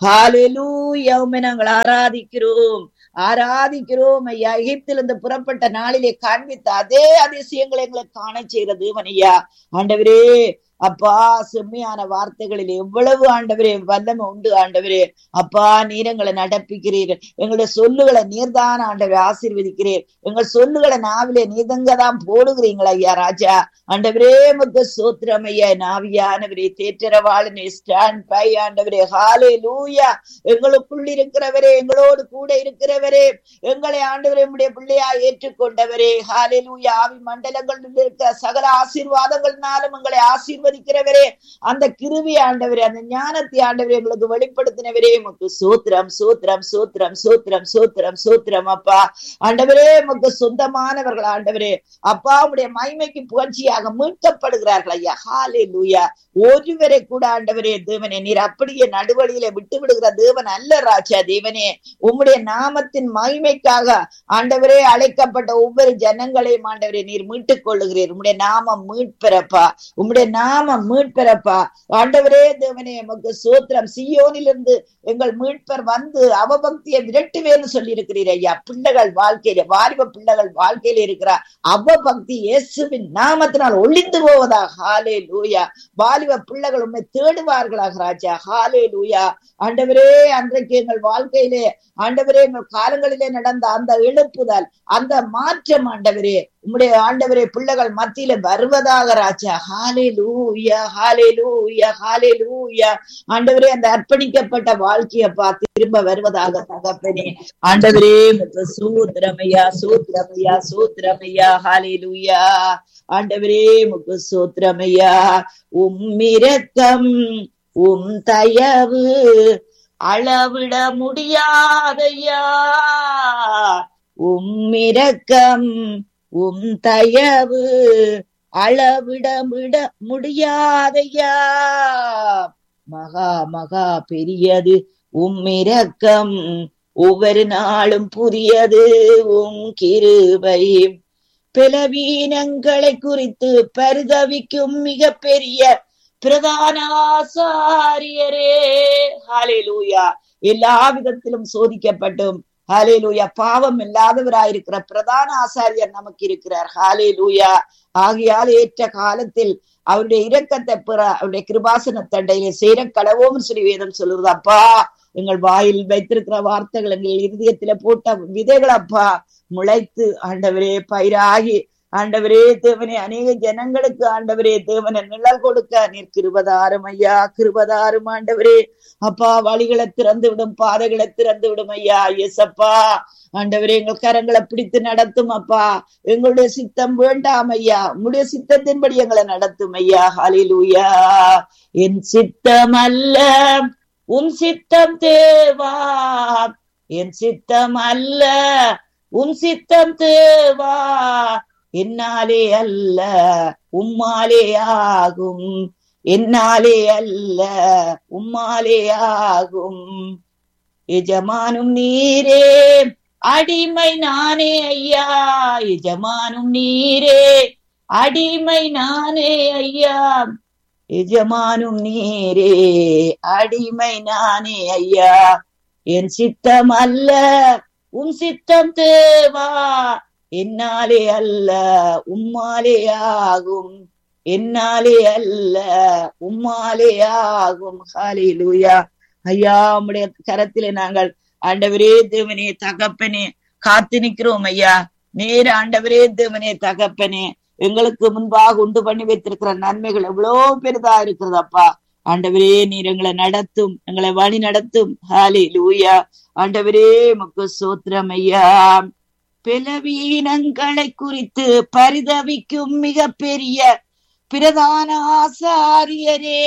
ஹalleluya உம்மை நாங்கள் ஆராதிக்கிறோம் ஆராதிக்கிறோம் ஐயா எகிப்திலிருந்து புறப்பட்ட நாளிலே காண்பித்த அதே அதிசயங்களை எங்களை காண செய்கிற தேவன் ஐயா ஆண்டவரே அப்பா செம்மையான வார்த்தைகளில் எவ்வளவு ஆண்டவரே வல்லமை உண்டு ஆண்டவரே அப்பா நீர் எங்களை நடப்பிக்கிறீர் எங்களுடைய சொல்லுகளை நீர்தான் ஆண்டவரே ஆசீர்வதிக்கிறீர் எங்கள் சொல்லுகளை நாவிலே நீதங்க தான் போடுகிறீங்களா ஐயா ராஜா ஆண்டவரே முக்க சோத்திரம் ஐயா நாவியானவரே தேற்றரவாளனே ஸ்டாண்ட் பை ஆண்டவரே ஹாலே லூயா எங்களுக்குள் இருக்கிறவரே எங்களோடு கூட இருக்கிறவரே எங்களை ஆண்டவரே உடைய பிள்ளையா ஏற்றுக்கொண்டவரே ஹாலே லூயா ஆவி மண்டலங்களில் இருக்க சகல ஆசீர்வாதங்கள்னாலும் எங்களை ஆசீர்வதிக்கிறவரே அந்த கிருவி ஆண்டவரே அந்த ஞானத்தை ஆண்டவரே எங்களுக்கு வெளிப்படுத்தினவரே உமக்கு சூத்திரம் சூத்திரம் சூத்திரம் சூத்திரம் சூத்திரம் சூத்திரம் அப்பா ஆண்டவரே உமக்கு சொந்தமானவர்கள் ஆண்டவரே அப்பா உடைய மைமைக்கு புகழ்ச்சியாக மீட்கப்படுகிறார்கள் ஐயா ஹாலே லூயா ஒருவரை கூட ஆண்டவரே தேவனே நீர் அப்படியே நடுவழியில விட்டு விடுகிற தேவன் அல்ல ராஜா தேவனே உம்முடைய நாமத்தின் மகிமைக்காக ஆண்டவரே அழைக்கப்பட்ட ஒவ்வொரு ஜனங்களையும் ஆண்டவரே நீர் மீட்டுக் கொள்ளுகிறீர் உம்முடைய நாமம் மீட்பெறப்பா உம்முடைய நாமம் மீட்பெறப்பா ஆண்டவரே தேவனே உமக்கு சூத்திரம் சியோனிலிருந்து எங்கள் மீட்பர் வந்து அவபக்தியை விரட்டுவேன்னு சொல்லி இருக்கிறீர் ஐயா பிள்ளைகள் வாழ்க்கையில வாலிப பிள்ளைகள் வாழ்க்கையில இருக்கிற அவபக்தி இயேசுவின் நாமத்தினால் ஒளிந்து போவதாக ஹாலே லூயா வாலிப பிள்ளைகள் உண்மை தேடுவார்களாக ராஜா ஹாலே லூயா ஆண்டவரே அன்றைக்கு எங்கள் வாழ்க்கையிலே ஆண்டவரே எங்கள் காலங்களிலே நடந்த அந்த எழுப்புதல் அந்த மாற்றம் ஆண்டவரே உம்முடைய ஆண்டவரே பிள்ளைகள் மத்தியில வருவதாக ராஜா ஹாலே லூயா ஹாலே லூயா ஹாலே லூயா ஆண்டவரே அந்த அர்ப்பணிக்கப்பட்ட வாழ்க்கையை பார்த்து திரும்ப வருவதாக தகப்பனே ஆண்டவரே சூத்திரமையா சூத்திரமையா சூத்திரமையா ஹாலே லூயா ஆண்டவரே முக்கு சூத்திரமையா உம்மிரக்கம் உம் தயவு அளவிட முடியாதையா உம்மிரக்கம் உம் தயவு அளவிட விட முடியாதையா மகா மகா பெரியது உம்மிரக்கம் ஒவ்வொரு நாளும் புதியது உம் கிருபை பலவீனங்களை குறித்து பரிதவிக்கும் மிக பெரிய பிரதான ஆசாரியரே ஹாலேலூயா எல்லா விதத்திலும் சோதிக்கப்பட்டும் ஹாலேலூயா பாவம் இல்லாதவராயிருக்கிற பிரதான ஆசாரியர் நமக்கு இருக்கிறார் ஹாலேலூயா ஆகையால் ஏற்ற காலத்தில் அவருடைய இரக்கத்தை பெற அவருடைய கிருபாசன தண்டையிலே சேர கடவோம் சொல்லி வேதம் சொல்லுறது அப்பா எங்கள் வாயில் வைத்திருக்கிற வார்த்தைகள் எங்கள் இருதயத்தில போட்ட விதைகள் அப்பா முளைத்து ஆண்டவரே பயிராகி ஆண்டவரே தேவனே அநேக ஜனங்களுக்கு ஆண்டவரே தேவனை நிழல் கொடுக்க நீர் கிருபதாரும் ஐயா கிருபதாரும் ஆண்டவரே அப்பா வழிகளை திறந்து விடும் பாதைகளை திறந்து விடும் ஐயா எசப்பா ஆண்டவரே எங்கள் கரங்களை பிடித்து நடத்தும் அப்பா எங்களுடைய சித்தம் வேண்டாம் ஐயா உங்களுடைய சித்தத்தின்படி எங்களை நடத்தும் ஐயா ஹலிலூயா என் சித்தம் அல்ல உன் சித்தம் தேவா என் சித்தம் அல்ல உன் சித்தம் தேவா என்னாலே அல்ல உம்மாலே ஆகும் என்னாலே அல்ல உம்மாலே ஆகும் எஜமானும் நீரே அடிமை நானே ஐயா எஜமானும் நீரே அடிமை நானே ஐயா எஜமானும் நீரே அடிமை நானே ஐயா என் சித்தம் அல்ல உன் சித்தம் தேவா என்னாலே அல்ல உம்மாலே ஆகும் என்னாலே அல்ல உம்மாலே ஆகும் ஹாலிலூயா ஐயா உம்முடைய கரத்திலே நாங்கள் ஆண்டவரே தேவனே தகப்பனே காத்து நிற்கிறோம் ஐயா நேர ஆண்டவரே தேவனே தகப்பனே எங்களுக்கு முன்பாக உண்டு பண்ணி வைத்திருக்கிற நன்மைகள் எவ்வளவு பெரிதா இருக்கிறதப்பா ஆண்டவரே நீர் எங்களை நடத்தும் எங்களை வழி நடத்தும் ஹாலி லூயா ஆண்டவரே முக்கு சோத்திரம் ஐயா பலவீனங்களை குறித்து பரிதவிக்கும் மிக பெரிய பிரதான ஆசாரியரே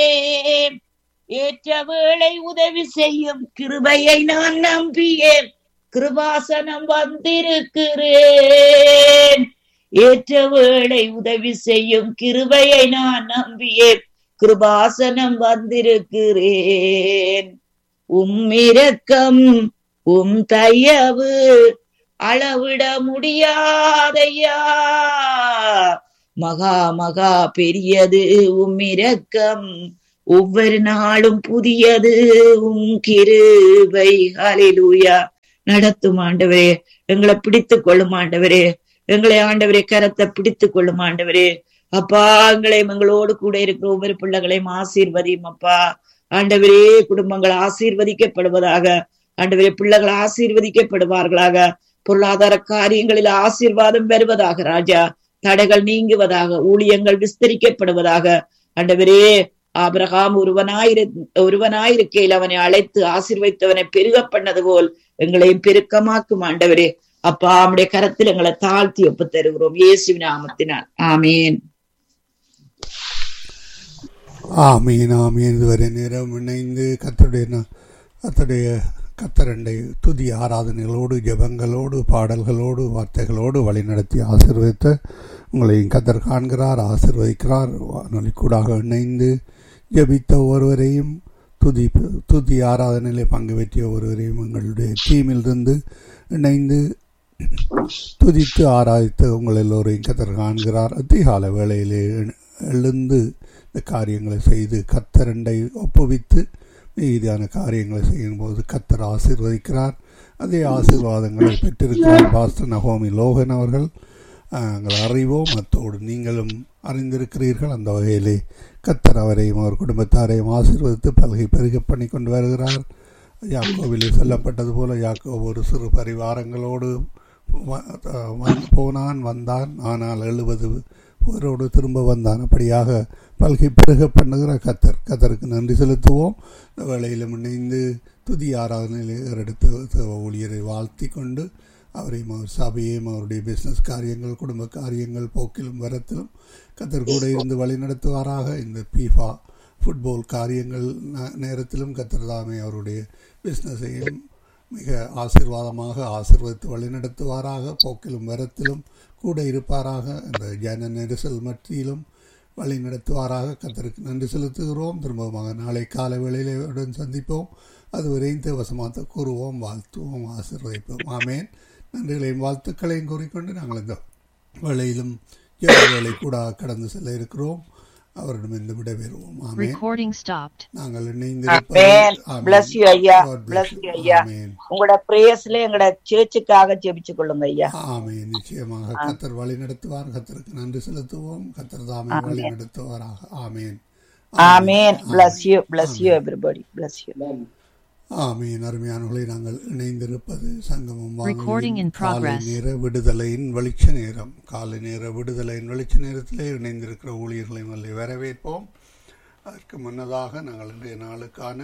ஏற்ற வேளை உதவி செய்யும் கிருபையை நான் நம்பியேன் கிருபாசனம் வந்திருக்கிறேன் ஏற்ற வேளை உதவி செய்யும் கிருபையை நான் நம்பியே கிருபாசனம் வந்திருக்கிறேன் உம்மிரக்கம் உம் தயவு அளவிட முடியாதையா மகா மகா பெரியது உம்மிரக்கம் ஒவ்வொரு நாளும் புதியது உம் கிருபை ஹalleluya நடத்தும் ஆண்டவரே எங்களை பிடித்துக் கொள்ளும் ஆண்டவரே எங்களை ஆண்டவரே கரத்தை பிடித்துக் கொள்ளும் ஆண்டவரே அப்பா எங்களை எங்களோடு கூட இருக்கிற ஒவ்வொரு பிள்ளைகளையும் ஆசீர்வதியும் அப்பா ஆண்டவரே குடும்பங்கள் ஆசீர்வதிக்கப்படுவதாக ஆண்டவரே பிள்ளைகள் ஆசீர்வதிக்கப்படுவார்களாக பொருளாதார காரியங்களில் ஆசீர்வாதம் வருவதாக ராஜா தடைகள் நீங்குவதாக ஊழியங்கள் விஸ்தரிக்கப்படுவதாக ஆண்டவரே ஆபிரகாம் ஒருவனாயிரு ஒருவனாயிருக்கையில் அவனை அழைத்து ஆசீர்வைத்தவனை பெருக பண்ணது போல் எங்களையும் பெருக்கமாக்கும் ஆண்டவரே அப்பா அவனுடைய கரத்தில் எங்களை தாழ்த்தி ஒப்பு தருகிறோம் இயேசுவின் நாமத்தினால் ஆமீன் ஆமீன் ஆமீன் இதுவரை நேரம் இணைந்து கத்தருடைய ந- கத்தருடைய கத்தரண்டை துதி ஆராதனைகளோடு ஜெபங்களோடு பாடல்களோடு வார்த்தைகளோடு வழிநடத்தி ஆசீர்வதித்த உங்களையும் கத்தர் காண்கிறார் ஆசீர்வதிக்கிறார் வானொலி கூடாக இணைந்து ஜெபித்த ஒருவரையும் துதி துதி ஆராதனையிலே பங்கு பெற்றிய ஒருவரையும் எங்களுடைய டீமிலிருந்து இணைந்து துதித்து ஆராதித்து உங்கள் எல்லோரையும் கத்தர் காண்கிறார் அதிகால வேளையிலே எழு- எழுந்து இந்த காரியங்களை செய்து கத்தரண்டை ஒப்புவித்து மீதியான காரியங்களை செய்யும்போது கத்தர் ஆசீர்வதிக்கிறார் அதே ஆசீர்வாதங்களை பெற்றிருக்கிறார் பாஸ்டர் நகோமி லோகன் அவர்கள் நாங்கள் அறிவோம் அத்தோடு நீங்களும் அறிந்திருக்கிறீர்கள் அந்த வகையிலே கத்தர் அவரையும் அவர் குடும்பத்தாரையும் ஆசீர்வதித்து பல்கை பெருக பண்ணி கொண்டு வருகிறார் யாக்கோவிலே சொல்லப்பட்டது போல யாக்கோ ஒரு சிறு பரிவாரங்களோடு வ- அஹ் வந்- போனான் வந்தான் ஆனால் எழுபது பேரோடு திரும்ப வந்தான் அப்படியாக பல்கை பெருக பண்ணுகிற கத்தர் கத்தருக்கு நன்றி செலுத்துவோம் இந்த வேளையிலும் இணைந்து துதி ஆராதனையில் எடுத்து ஊழியரை வாழ்த்தி கொண்டு அவரையும் அவர் சபையையும் அவருடைய பிஸ்னஸ் காரியங்கள் குடும்ப காரியங்கள் போக்கிலும் வரத்திலும் கத்தர் கூட இருந்து வழி நடத்துவாராக இந்த பீஃபா ஃபுட்பால் காரியங்கள் ந- நேரத்திலும் கத்தர் தாமே அவருடைய பிஸ்னஸையும் மிக ஆசீர்வாதமாக ஆசீர்வதித்து வழிநடத்துவாராக போக்கிலும் வரத்திலும் கூட இருப்பாராக இந்த ஜன நெரிசல் மத்தியிலும் வழி நடத்துவாராக கத்தருக்கு நன்றி செலுத்துகிறோம் திரும்பமாக நாளை காலை வேளையிலே உடன் சந்திப்போம் அதுவரையும் தேவசமாத்த கூறுவோம் வாழ்த்துவோம் ஆசீர்வதிப்போம் ஆமேன் நன்றிகளையும் வாழ்த்துக்களையும் கூறிக்கொண்டு நாங்கள் இந்த வேளையிலும் ஏழு வேளை கூட கடந்து செல்ல இருக்கிறோம் அவரிடமிருந்து விடைபெறுவோம் ஆமேன் Recording stopped. நாங்கள் Amen. இணைந்திருப்பது Bless you, ஐயா. God Bless bless you, you. ஐயா. ஆமென். உங்களோட பிரேயர்ஸ்ல எங்களோட சேர்ச்சுக்காக ஜெபிச்சு கொள்ளுங்க ஐயா ஆமென் நிச்சயமாக கத்தர் வழி நடத்துவார் கத்தருக்கு நன்றி செலுத்துவோம் கத்தர் தாமே வழி நடத்துவாராக amen amen bless you bless you everybody bless you ஆமீன் அருமையானவர்களை நாங்கள் இணைந்திருப்பது சங்கமம் Recording in வானொலியின் காலை progress. நேர விடுதலையின் வெளிச்ச நேரம் காலை நேர விடுதலையின் வெளிச்ச நேரத்திலே இணைந்திருக்கிற ஊழியர்களை நல்ல வரவேற்போம் அதற்கு முன்னதாக நாங்கள் இன்றைய நாளுக்கான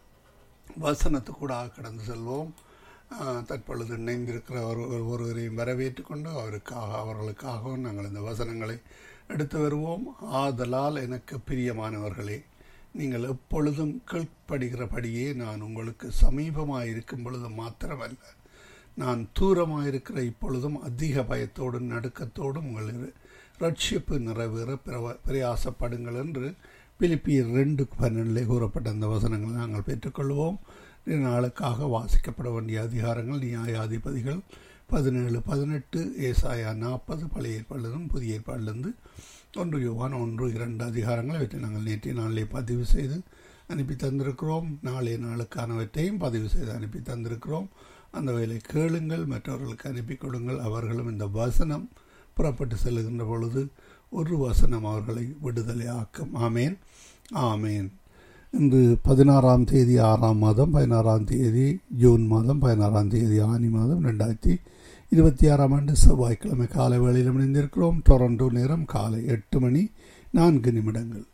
வசனத்துக்கூடாக கடந்து செல்வோம் ஆஹ், தற்பொழுது இணைந்திருக்கிற ஒரு ஒருவரையும் வரவேற்றுக் கொண்டு அவருக்காக அவர்களுக்காகவும் நாங்கள் இந்த வசனங்களை எடுத்து வருவோம் ஆதலால் எனக்கு பிரியமானவர்களே நீங்கள் எப்பொழுதும் கீழ்ப்படுகிறபடியே நான் உங்களுக்கு சமீபமாக இருக்கும் பொழுது மாத்திரமல்ல நான் தூரமாயிருக்கிற இப்பொழுதும் அதிக பயத்தோடும் நடுக்கத்தோடும் உங்கள் இரு- ரட்சிப்பு நிறைவேற பிரவ- பிரயாசப்படுங்கள் என்று பிலிப்பியர் ரெண்டு பன்னெண்டிலே கூறப்பட்ட அந்த வசனங்களை நாங்கள் பெற்றுக்கொள்வோம் இந்த நாளுக்காக வாசிக்கப்பட வேண்டிய அதிகாரங்கள் நியாயாதிபதிகள் பதினேழு பதினெட்டு ஏசாயா நாற்பது பழைய ஏற்பாடுலேருந்து புதிய ஏற்பாடுலேருந்து ஒன்று யோவான் ஒன்று இரண்டு அதிகாரங்கள் இவற்றை நாங்கள் நேற்றைய நாளிலே பதிவு செய்து அனுப்பி தந்திருக்கிறோம் நாளைய நாளுக்கானவற்றையும் பதிவு செய்து அனுப்பி தந்திருக்கிறோம் அந்த வேலை கேளுங்கள் மற்றவர்களுக்கு அனுப்பி கொடுங்கள் அவர்களும் இந்த வசனம் புறப்பட்டு செல்லுகின்ற பொழுது ஒரு வசனம் அவர்களை விடுதலை ஆக்கும் ஆமேன் ஆமேன் இன்று பதினாறாம் தேதி ஆறாம் மாதம் பதினாறாம் தேதி ஜூன் மாதம் பதினாறாம் தேதி ஆனி மாதம் ரெண்டாயிரத்தி இருபத்தி ஆறாம் ஆண்டு செவ்வாய்க்கிழமை காலை வேளையில் இணைந்திருக்கிறோம் டொரண்டோ நேரம் காலை எட்டு மணி நான்கு நிமிடங்கள்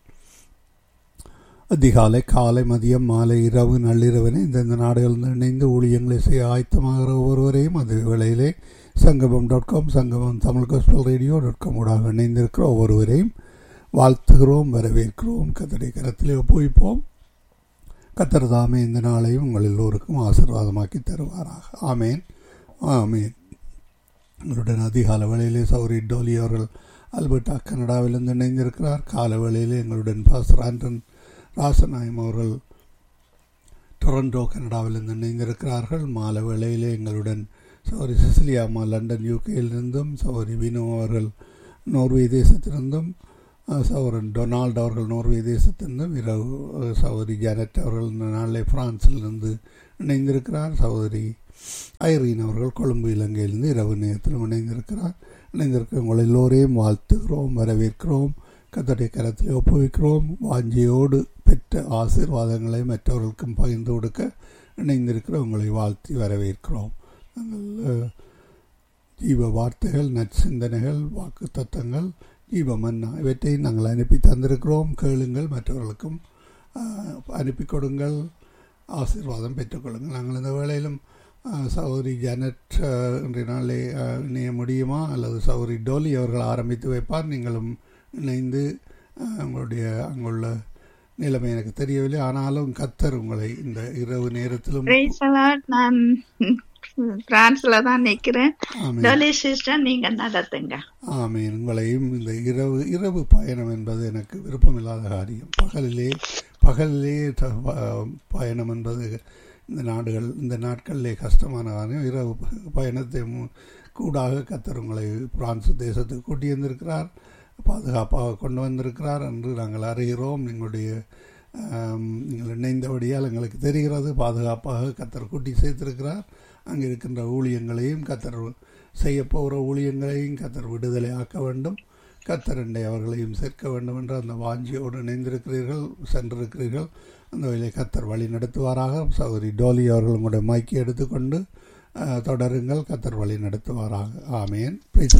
அதிகாலை காலை மதியம் மாலை இரவு நள்ளிரவனை இந்தந்த நாடுகளில் இணைந்து ஊழியங்களை செய்ய ஆயத்தமாகிற ஒருவரையும் அதே வேளையிலே சங்கமம் dot com Sangamam Tamil gospel radio dot com ஊடாக இணைந்திருக்கிற ஒவ்வொருவரையும் வாழ்த்துகிறோம் வரவேற்கிறோம் கத்தடை கரத்திலே ஒப்புவிப்போம் கத்தர் தாமே இந்த நாளையும் உங்கள் எல்லோருக்கும் ஆசீர்வாதமாக்கி தருவாராக ஆமேன் ஆமேன் எங்களுடன் அதிகால வேளையிலே சௌரி டோலி அவர்கள் அல்பர்டா கனடாவிலிருந்து இணைந்திருக்கிறார் கால வேளையிலே எங்களுடன் பாஸ்டர் ஆண்டன் ராசநாயம் அவர்கள் டொரண்டோ கனடாவிலிருந்து இணைந்திருக்கிறார்கள் மாலை வேளையிலே எங்களுடன் சௌரி சிசிலியா அம்மா லண்டன் யூகேயிலிருந்தும் சௌரி வினு அவர்கள் நோர்வே தேசத்திலிருந்தும் சௌரன் டொனால்டு அவர்கள் நோர்வே தேசத்திலிருந்தும் இரவு சௌரி ஜானட் அவர்கள் இந்த நாளில் பிரான்சிலிருந்து இணைந்திருக்கிறார் சகோதரி ஐரீன் அவர்கள் கொழும்பு இலங்கையிலிருந்து இரவு நேரத்தில் இணைந்திருக்கிறார் இணைந்திருக்க உங்களை எல்லோரையும் வாழ்த்துகிறோம் வரவேற்கிறோம் கத்தடைய கரத்தில் ஒப்புவிக்கிறோம் வாஞ்சியோடு பெற்ற ஆசீர்வாதங்களை மற்றவர்களுக்கும் பகிர்ந்து கொடுக்க இணைந்திருக்கிற உங்களை வாழ்த்தி வரவேற்கிறோம் நாங்கள் ஜீவ வார்த்தைகள் நற்சிந்தனைகள் வாக்கு தத்தங்கள் ஜீவ மன்னா இவற்றை நாங்கள் அனுப்பி தந்திருக்கிறோம் கேளுங்கள் மற்றவர்களுக்கும் அனுப்பி கொடுங்கள் ஆசீர்வாதம் பெற்றுக்கொள்ளுங்கள் நாங்கள் இந்த வேளையிலும் சௌரி ஜானட் இன்றைய நாளே இணைய முடியுமா அல்லது சௌரி டோலி அவர்கள் ஆரம்பித்து வைப்பார் நீங்களும் இணைந்து உங்களுடைய அங்குள்ள நிலைமை எனக்கு தெரியவில்லை ஆனாலும் கத்தர் உங்களை இந்த இரவு நேரத்திலும் நான் பிரான்ஸ்ல தான் நிக்கிறேன் டோலி சிஸ்டர் நீங்க நடத்துங்க ஆமீன் உங்களையும் இந்த இரவு இரவு பயணம் என்பது எனக்கு விருப்பமில்லாத காரியம் பகலிலே பகலிலே பயணம் என்பது இந்த நாடுகள் இந்த நாட்களிலே கஷ்டமான காரியம் இரவு பயணத்தை கூடாக கத்தர் உங்களை பிரான்ஸ் தேசத்துக்கு கூட்டி வந்திருக்கிறார் பாதுகாப்பாக கொண்டு வந்திருக்கிறார் என்று நாங்கள் அறிகிறோம் எங்களுடைய நீங்கள் இணைந்தபடியால் எங்களுக்கு தெரிகிறது பாதுகாப்பாக கத்தர் கூட்டி சேர்த்திருக்கிறார் அங்கே இருக்கின்ற ஊழியங்களையும் கத்தர் செய்ய போகிற ஊழியங்களையும் கத்தர் விடுதலை ஆக்க வேண்டும் கத்தரண்டை அவர்களையும் சேர்க்க வேண்டும் என்று அந்த வாஞ்சியோடு இணைந்திருக்கிறீர்கள் சென்றிருக்கிறீர்கள் அந்த வழியை கத்தர் வழி நடத்துவாராக சௌரி டோலி அவர்கள் உங்களுடைய மைக்கை எடுத்துக்கொண்டு தொடருங்கள் கத்தர் வழி நடத்துவாராக ஆமேன்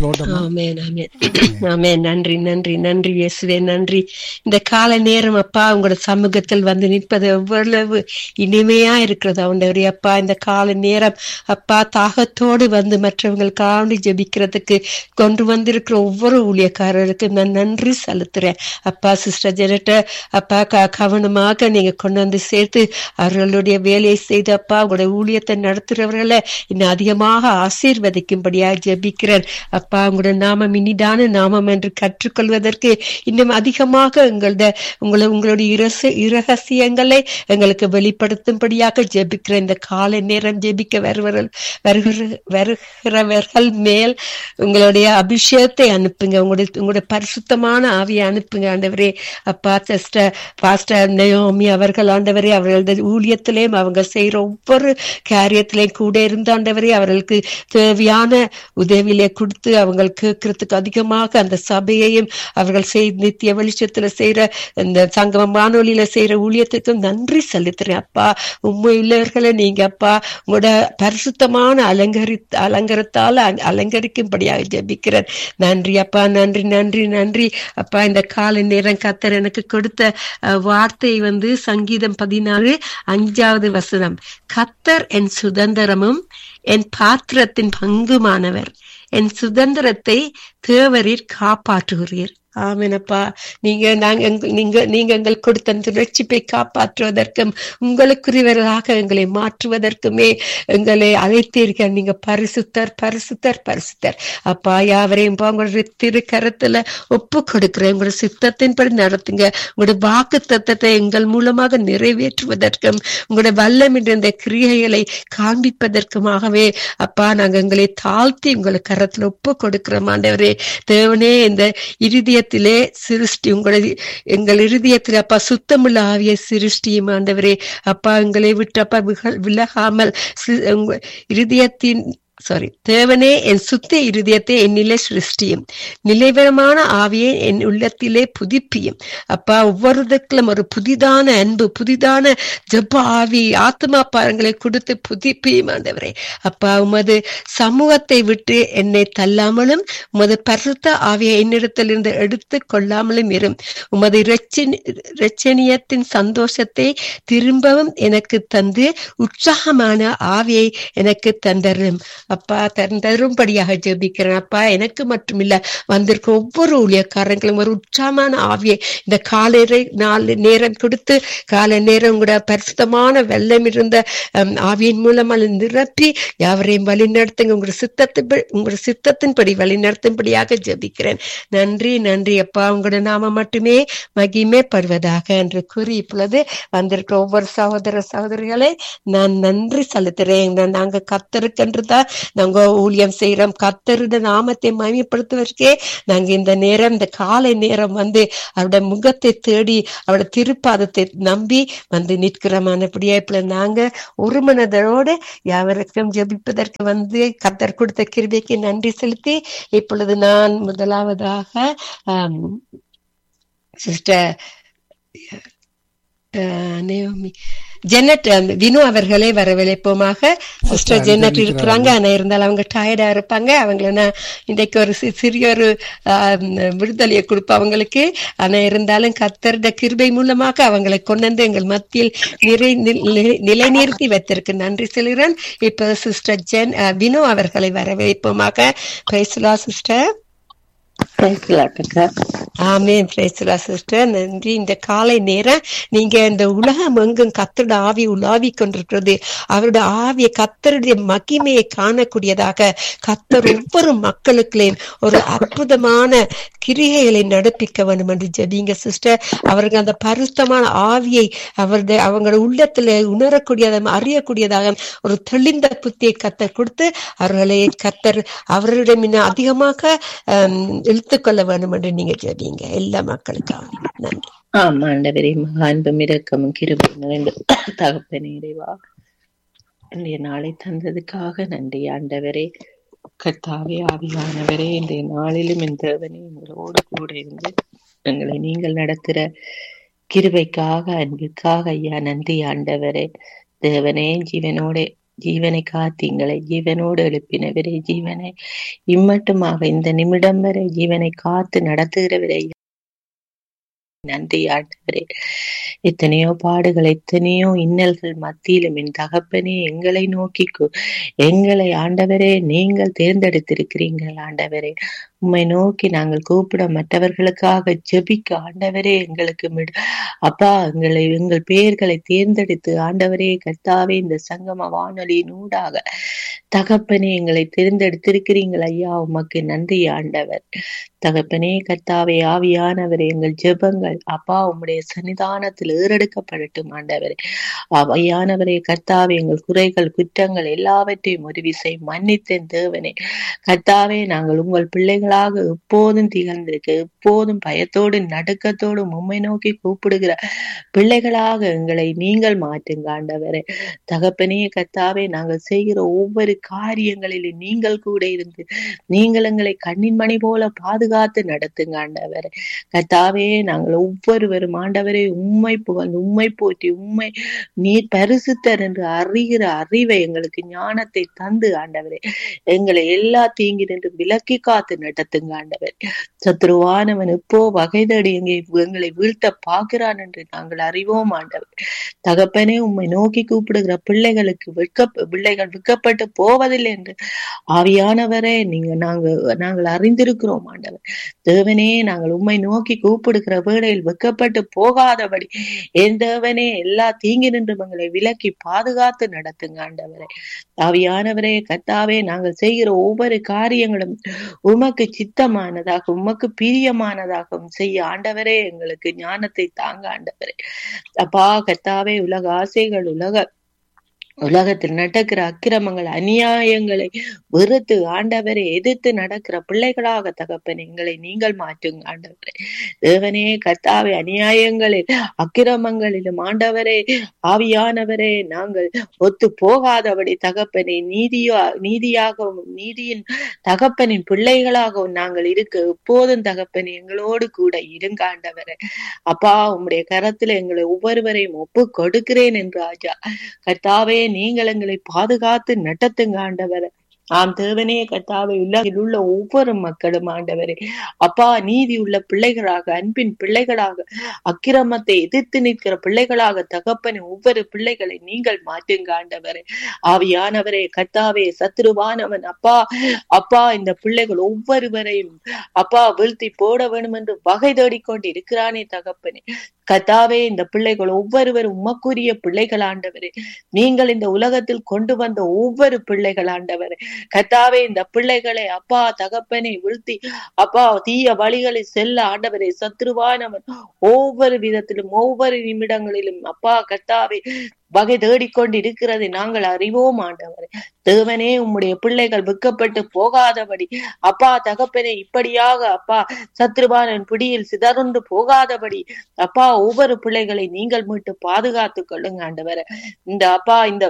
ஆமேன் ஆமேன் ஆமேன் நன்றி நன்றி நன்றி இயேசுவே நன்றி இந்த கால நேரம் அப்பா உங்களோட சமூகத்தில் வந்து நிற்பது எவ்வளவு இனிமையா இருக்கிறது அவனுடைய அப்பா இந்த கால நேரம் அப்பா தாகத்தோடு வந்து மற்றவங்கள் காண்டி ஜெபிக்கிறதுக்கு கொண்டு வந்திருக்கிற ஒவ்வொரு ஊழியக்காரருக்கும் நான் நன்றி செலுத்துறேன் அப்பா சிஸ்டர் ஜெனட்ட அப்பா கவனமாக நீங்க கொண்டு வந்து சேர்த்து அவர்களுடைய வேலையை செய்து அப்பா உங்களுடைய ஊழியத்தை நடத்துறவர்களை இன்னும் அதிகமாக ஆசீர்வதிக்கும்படியாக ஜெபிக்கிறேன் அப்பா உங்களுடைய நாமம் இனிதான நாமம் என்று கற்றுக்கொள்வதற்கு இன்னும் அதிகமாக எங்களோட உங்களை உங்களுடைய இரச இரகசியங்களை எங்களுக்கு வெளிப்படுத்தும்படியாக ஜெபிக்கிறேன் இந்த காலை நேரம் ஜெபிக்க வருவர்கள் வருகிற வருகிறவர்கள் மேல் உங்களுடைய அபிஷேகத்தை அனுப்புங்க உங்களுடைய உங்களுடைய பரிசுத்தமான ஆவியை அனுப்புங்க ஆண்டவரே அப்பா சிஸ்டர் பாஸ்டர் நயோமி அவர்கள் ஆண்டவரே அவர்களது ஊழியத்திலேயும் அவங்க செய்யற ஒவ்வொரு காரியத்திலையும் கூட இருந்த ஆண்டவரே அவர்களுக்கு தேவையான உதவியிலே கொடுத்து அவங்க கேட்கறதுக்கு அதிகமாக அந்த சபையையும் அவர்கள் செய் நித்திய வெளிச்சத்துல செய்யற இந்த சங்கம வானொலியில செய்யற ஊழியத்துக்கும் நன்றி செலுத்துறேன் அப்பா உண்மை உள்ளவர்களை நீங்க அப்பா உங்களோட பரிசுத்தமான அலங்கரி அலங்கரத்தால அலங்கரிக்கும்படியாக ஜபிக்கிறேன் நன்றி அப்பா நன்றி நன்றி நன்றி அப்பா இந்த காலை நேரம் கத்தர் எனக்கு கொடுத்த வார்த்தை வந்து சங்கீதம் பதினாறு அஞ்சாவது வசனம் கத்தர் என் சுதந்திரமும் என் பாத்திரத்தின் பங்குமானவர் என் சுதந்திரத்தை தேவரீர் காப்பாற்றுகிறீர் ஆமேனப்பா நீங்க நாங்க நீங்க நீங்க எங்கள் கொடுத்த அந்த ரட்சிப்பை காப்பாற்றுவதற்கும் உங்களுக்குரியவர்களாக எங்களை மாற்றுவதற்குமே எங்களை அழைத்தீர்கள் நீங்க பரிசுத்தர் பரிசுத்தர் பரிசுத்தர் அப்பா யாவரையும் உங்களுடைய திருக்கரத்துல ஒப்பு கொடுக்கிறேன் உங்களுடைய சித்தத்தின்படி நடத்துங்க உங்களுடைய வாக்கு தத்தத்தை எங்கள் மூலமாக நிறைவேற்றுவதற்கும் உங்களுடைய வல்லம் என்ற இந்த கிரியைகளை காண்பிப்பதற்குமாகவே அப்பா நாங்க எங்களை தாழ்த்தி உங்களை கரத்துல ஒப்பு கொடுக்கிறோம் ஆண்டவரே தேவனே இந்த இறுதியத்திலே சிருஷ்டி உங்களுடைய எங்கள் இறுதியத்தில் அப்பா சுத்தமுள்ள ஆவிய சிருஷ்டியும் ஆண்டவரே அப்பா எங்களை விட்டு அப்பா விலகாமல் இறுதியத்தின் சாரி தேவனே என் சுத்த இருதயத்தை என்னிலே சிருஷ்டியும் நிலைவரமான ஆவியை என் உள்ளத்திலே புதுப்பியும் அப்பா ஒவ்வொருதற்கும் ஒரு புதிதான அன்பு புதிதான ஜப்ப ஆவி ஆத்மா பாரங்களை கொடுத்து புதுப்பியும் ஆண்டவரே அப்பா உமது சமூகத்தை விட்டு என்னை தள்ளாமலும் உமது பரிசுத்த ஆவியை என்னிடத்திலிருந்து எடுத்து கொள்ளாமலும் இரும் உமது இரட்சணியத்தின் சந்தோஷத்தை திரும்பவும் எனக்கு தந்து உற்சாகமான ஆவியை எனக்கு தந்தரும் அப்பா தரும் தரும்படியாக ஜெபிக்கிறேன் அப்பா எனக்கு மட்டுமில்ல வந்திருக்க ஒவ்வொரு ஊழியக்காரங்களும் ஒரு உற்சாகமான ஆவியை இந்த காலை நாலு நேரம் கொடுத்து காலை நேரம் கூட பரிசுத்தமான வெள்ளம் இருந்த ஹம், ஆவியின் மூலம் அதை நிரப்பி யாவரையும் வழி நடத்துங்க உங்க சித்தத்தின் உங்களோட சித்தத்தின்படி வழி நடத்தும்படியாக ஜெபிக்கிறேன் நன்றி நன்றி அப்பா உங்களோட நாம மட்டுமே மகிமை படுவதாக என்று கூறி இப்பொழுது வந்திருக்க ஒவ்வொரு சகோதர சகோதரிகளை நான் நன்றி செலுத்துறேன் நான் நாங்க கத்தருக்கென்று தான் நாங்க ஊழியம் செய்யறோம் கத்தருட நாமத்தை மகிமைப்படுத்துவதற்கே நாங்க இந்த நேரம் இந்த காலை நேரம் வந்து அவருடைய முகத்தை தேடி அவருடைய திருப்பாதத்தை நம்பி வந்து நிற்கிறோமானபடியா இப்ப நாங்க ஒரு மனதோடு யாவருக்கும் ஜெபிப்பதற்கு வந்து கத்தர் கொடுத்த கிருபைக்கு நன்றி செலுத்தி இப்பொழுது நான் முதலாவதாக ஆம், சிஸ்டர் அஹ், நேயோமி ஜெனட் அஹ், வினு அவர்களை வரவழைப்போமாக சிஸ்டர் ஜெனட் இருக்கிறாங்க ஆனா இருந்தாலும் அவங்க டயர்டா இருப்பாங்க அவங்கள நான் இன்றைக்கு ஒரு சி- சிறிய ஒரு ஆஹ், விடுதலையை கொடுப்போம் அவங்களுக்கு ஆனா இருந்தாலும் கத்தருட கிருபை மூலமாக அவங்களை கொண்டு வந்து எங்கள் மத்தியில் நிறை நிலை- நிலைநிறுத்தி வைத்திருக்கு நன்றி சொல்கிறேன் இப்ப சிஸ்டர் ஜென் அஹ், வினு அவர்களை வரவேற்போமாக பேசலா சிஸ்டர் ஆமென் பிரைஸ்லா சிஸ்டர் நன்றி இந்த காலை நேரம் நீங்க இந்த உலகம் எங்கும் கத்தருடைய ஆவி உலாவி கொண்டிருக்கிறது அவருடைய ஆவிய கத்தருடைய மகிமையை காணக்கூடியதாக கத்தர் ஒவ்வொரு மக்களுக்குள்ளேயும் ஒரு அற்புதமான கிரிகைகளை நடப்பிக்க வேண்டும் என்று ஜெபிங்க சிஸ்டர் அவர்கள் அந்த பரிசுத்தமான ஆவியை அவருடைய அவங்களோட உள்ளத்துல உணரக்கூடியதாக அறியக்கூடியதாக ஒரு தெளிந்த புத்தியை கத்தர் கொடுத்து அவர்களை கத்தர் அவர்களிடம் இன்னும் அதிகமாக ஆம், இழுத்துக்கொள்ள வேண்டும் என்று நீங்க ஜெபிங்க எல்லா மக்களுக்காக நன்றி ஆமா ஆண்டவரே மகான்பும் இரக்கமும் கிருபையும் நிறைந்த தகப்பனே இறைவா இன்றைய நாளை தந்ததுக்காக நன்றி ஆண்டவரே கர்த்தாவே ஆவியானவரே இன்றைய நாளிலும் இந்த தேவனே எங்களோடு கூட இருந்து எங்களை நீங்கள் நடத்துற கிருபைக்காக அன்பிற்காக ஐயா நன்றி ஆண்டவரே தேவனே ஜீவனோட ஜீவனை காத்தீங்களை ஜீவனோடு எழுப்பினவரே ஜீவனை இம்மட்டுமாக இந்த நிமிடம் வரை ஜீவனை காத்து நடத்துகிறவரே நன்றி ஆண்டவரே எத்தனையோ பாடுகள் எத்தனையோ இன்னல்கள் மத்தியிலும் என் தகப்பனே எங்களை நோக்கி கு- எங்களை ஆண்டவரே நீங்கள் தேர்ந்தெடுத்திருக்கிறீர்கள் ஆண்டவரே உம்மை நோக்கி நாங்கள் கூப்பிட மற்றவர்களுக்காக ஜெபிக்க ஆண்டவரே எங்களுக்கு மிட- அப்பா எங்களை எங்கள் பெயர்களை தேர்ந்தெடுத்து ஆண்டவரே கர்த்தாவே இந்த சங்கம வானொலியின் ஊடாக தகப்பனே எங்களை தேர்ந்தெடுத்திருக்கிறீங்கள் ஐயா உமக்கு நன்றி ஆண்டவர் தகப்பனே கர்த்தாவே ஆவியானவரே எங்கள் ஜெபங்கள் அப்பா உம்முடைய சன்னிதானத்தில் ஏறெடுக்கப்படட்டும் ஆண்டவரே ஆவியானவரே கர்த்தாவே எங்கள் குறைகள் குற்றங்கள் எல்லாவற்றையும் ஒரு விசை மன்னித்தேன் தேவனே கர்த்தாவே நாங்கள் உங்கள் பிள்ளைகளாக எப்போதும் திகழ்ந்திருக்க எப்போதும் பயத்தோடும் நடுக்கத்தோடும் உம்மை நோக்கி கூப்பிடுகிற பிள்ளைகளாக எங்களை நீங்கள் மாற்றுங்க ஆண்டவரே தகப்பனே கர்த்தாவே நாங்கள் செய்கிற ஒவ்வொரு காரியங்களிலும் நீங்கள் கூட இருந்து நீங்கள் எங்களை கண்ணின் மணி போல பாதுகாத்து நடத்துங்க ஆண்டவரே கர்த்தாவே நாங்கள் ஒவ்வொருவரும் ஆண்டவரே உம்மை புகழ்ந்து உம்மை போற்றி உம்மை நீர் பரிசுத்தர் என்று அறிகிற அறிவை எங்களுக்கு ஞானத்தை தந்து ஆண்டவரே எங்களை எல்லா தீங்கினின்று விலக்கி காத்து நடத்துங்க ஆண்டவர் சத்ருவானவன் இப்போ வகை தேடி எங்கே எங்களை வீழ்த்த பார்க்கிறான் என்று நாங்கள் அறிவோம் ஆண்டவர் தகப்பனே உம்மை நோக்கி கூப்பிடுகிற பிள்ளைகளுக்கு வெட்க பிள்ளைகள் விற்கப்பட்டு போவதில்லை என்று ஆவியானவரே நீங்க நாங்க நாங்கள் அறிந்திருக்கிறோம் ஆண்டவர் தேவனே நாங்கள் உம்மை நோக்கி கூப்பிடுகிற வேளையில் வெட்கப்பட்டு போகாதபடி என் தேவனே எல்லா தீங்கி நின்று எங்களை விலக்கி பாதுகாத்து நடத்துங்க ஆண்டவரே ஆவியானவரே கர்த்தாவே நாங்கள் செய்கிற ஒவ்வொரு காரியங்களும் உமக்கு சித்தமானதாக உமக்கு பிரியமானதாகவும் செய்ய ஆண்டவரே எங்களுக்கு ஞானத்தை தாங்க ஆண்டவரே அப்பா கர்த்தாவே உலக ஆசைகள் உலக உலகத்தில் நடக்கிற அக்கிரமங்கள் அநியாயங்களை வெறுத்து ஆண்டவரை எதிர்த்து நடக்கிற பிள்ளைகளாக தகப்பன் எங்களை நீங்கள் மாற்றுங்க ஆண்டவரே தேவனே கர்த்தாவே அநியாயங்களில் அக்கிரமங்களிலும் ஆண்டவரே ஆவியானவரே நாங்கள் ஒத்து போகாதபடி தகப்பனை நீதியா நீதியாகவும் நீதியின் தகப்பனின் பிள்ளைகளாகவும் நாங்கள் இருக்க எப்போதும் தகப்பன் எங்களோடு கூட இருங்க ஆண்டவரே அப்பா உம்முடைய கரத்துல எங்களை ஒவ்வொருவரையும் ஒப்பு கொடுக்கிறேன் என்று ராஜா கர்த்தாவே நீங்கள் எங்களை பாதுகாத்து நடத்துங்க ஆண்டவரே ஆம் தேவனே கத்தாவை உலகில் உள்ள ஒவ்வொரு மக்களும் ஆண்டவரே அப்பா நீதி உள்ள பிள்ளைகளாக அன்பின் பிள்ளைகளாக அக்கிரமத்தை எதிர்த்து நிற்கிற பிள்ளைகளாக தகப்பனை ஒவ்வொரு பிள்ளைகளை நீங்கள் மாற்றுங்க ஆண்டவரே ஆவியானவரே கத்தாவே சத்ருவானவன் அப்பா அப்பா இந்த பிள்ளைகள் ஒவ்வொருவரையும் அப்பா வீழ்த்தி போட வேண்டும் என்று வகை தேடிக்கொண்டு இருக்கிறானே தகப்பனே கத்தாவே இந்த பிள்ளைகள் ஒவ்வொருவரும் உமக்குரிய பிள்ளைகள் ஆண்டவரே நீங்கள் இந்த உலகத்தில் கொண்டு வந்த ஒவ்வொரு பிள்ளைகள் ஆண்டவரே கத்தாவே இந்த பிள்ளைகளை அப்பா தகப்பனை வீழ்த்தி அப்பா தீய வழிகளை செல்ல ஆண்டவரே சத்ருவானவன் ஒவ்வொரு விதத்திலும் ஒவ்வொரு நிமிடங்களிலும் அப்பா கத்தாவே வகை தேடிக்கொண்டு இருக்கிறதை நாங்கள் அறிவோம் ஆண்டவரே தேவனே உம்முடைய பிள்ளைகள் விற்கப்பட்டு போகாதபடி அப்பா தகப்பனே இப்படியாக அப்பா சத்ருபானன் பிடியில் சிதறுண்டு போகாதபடி அப்பா ஒவ்வொரு பிள்ளைகளை நீங்கள் மீட்டு பாதுகாத்துக் கொள்ளுங்க ஆண்டவரே இந்த அப்பா இந்த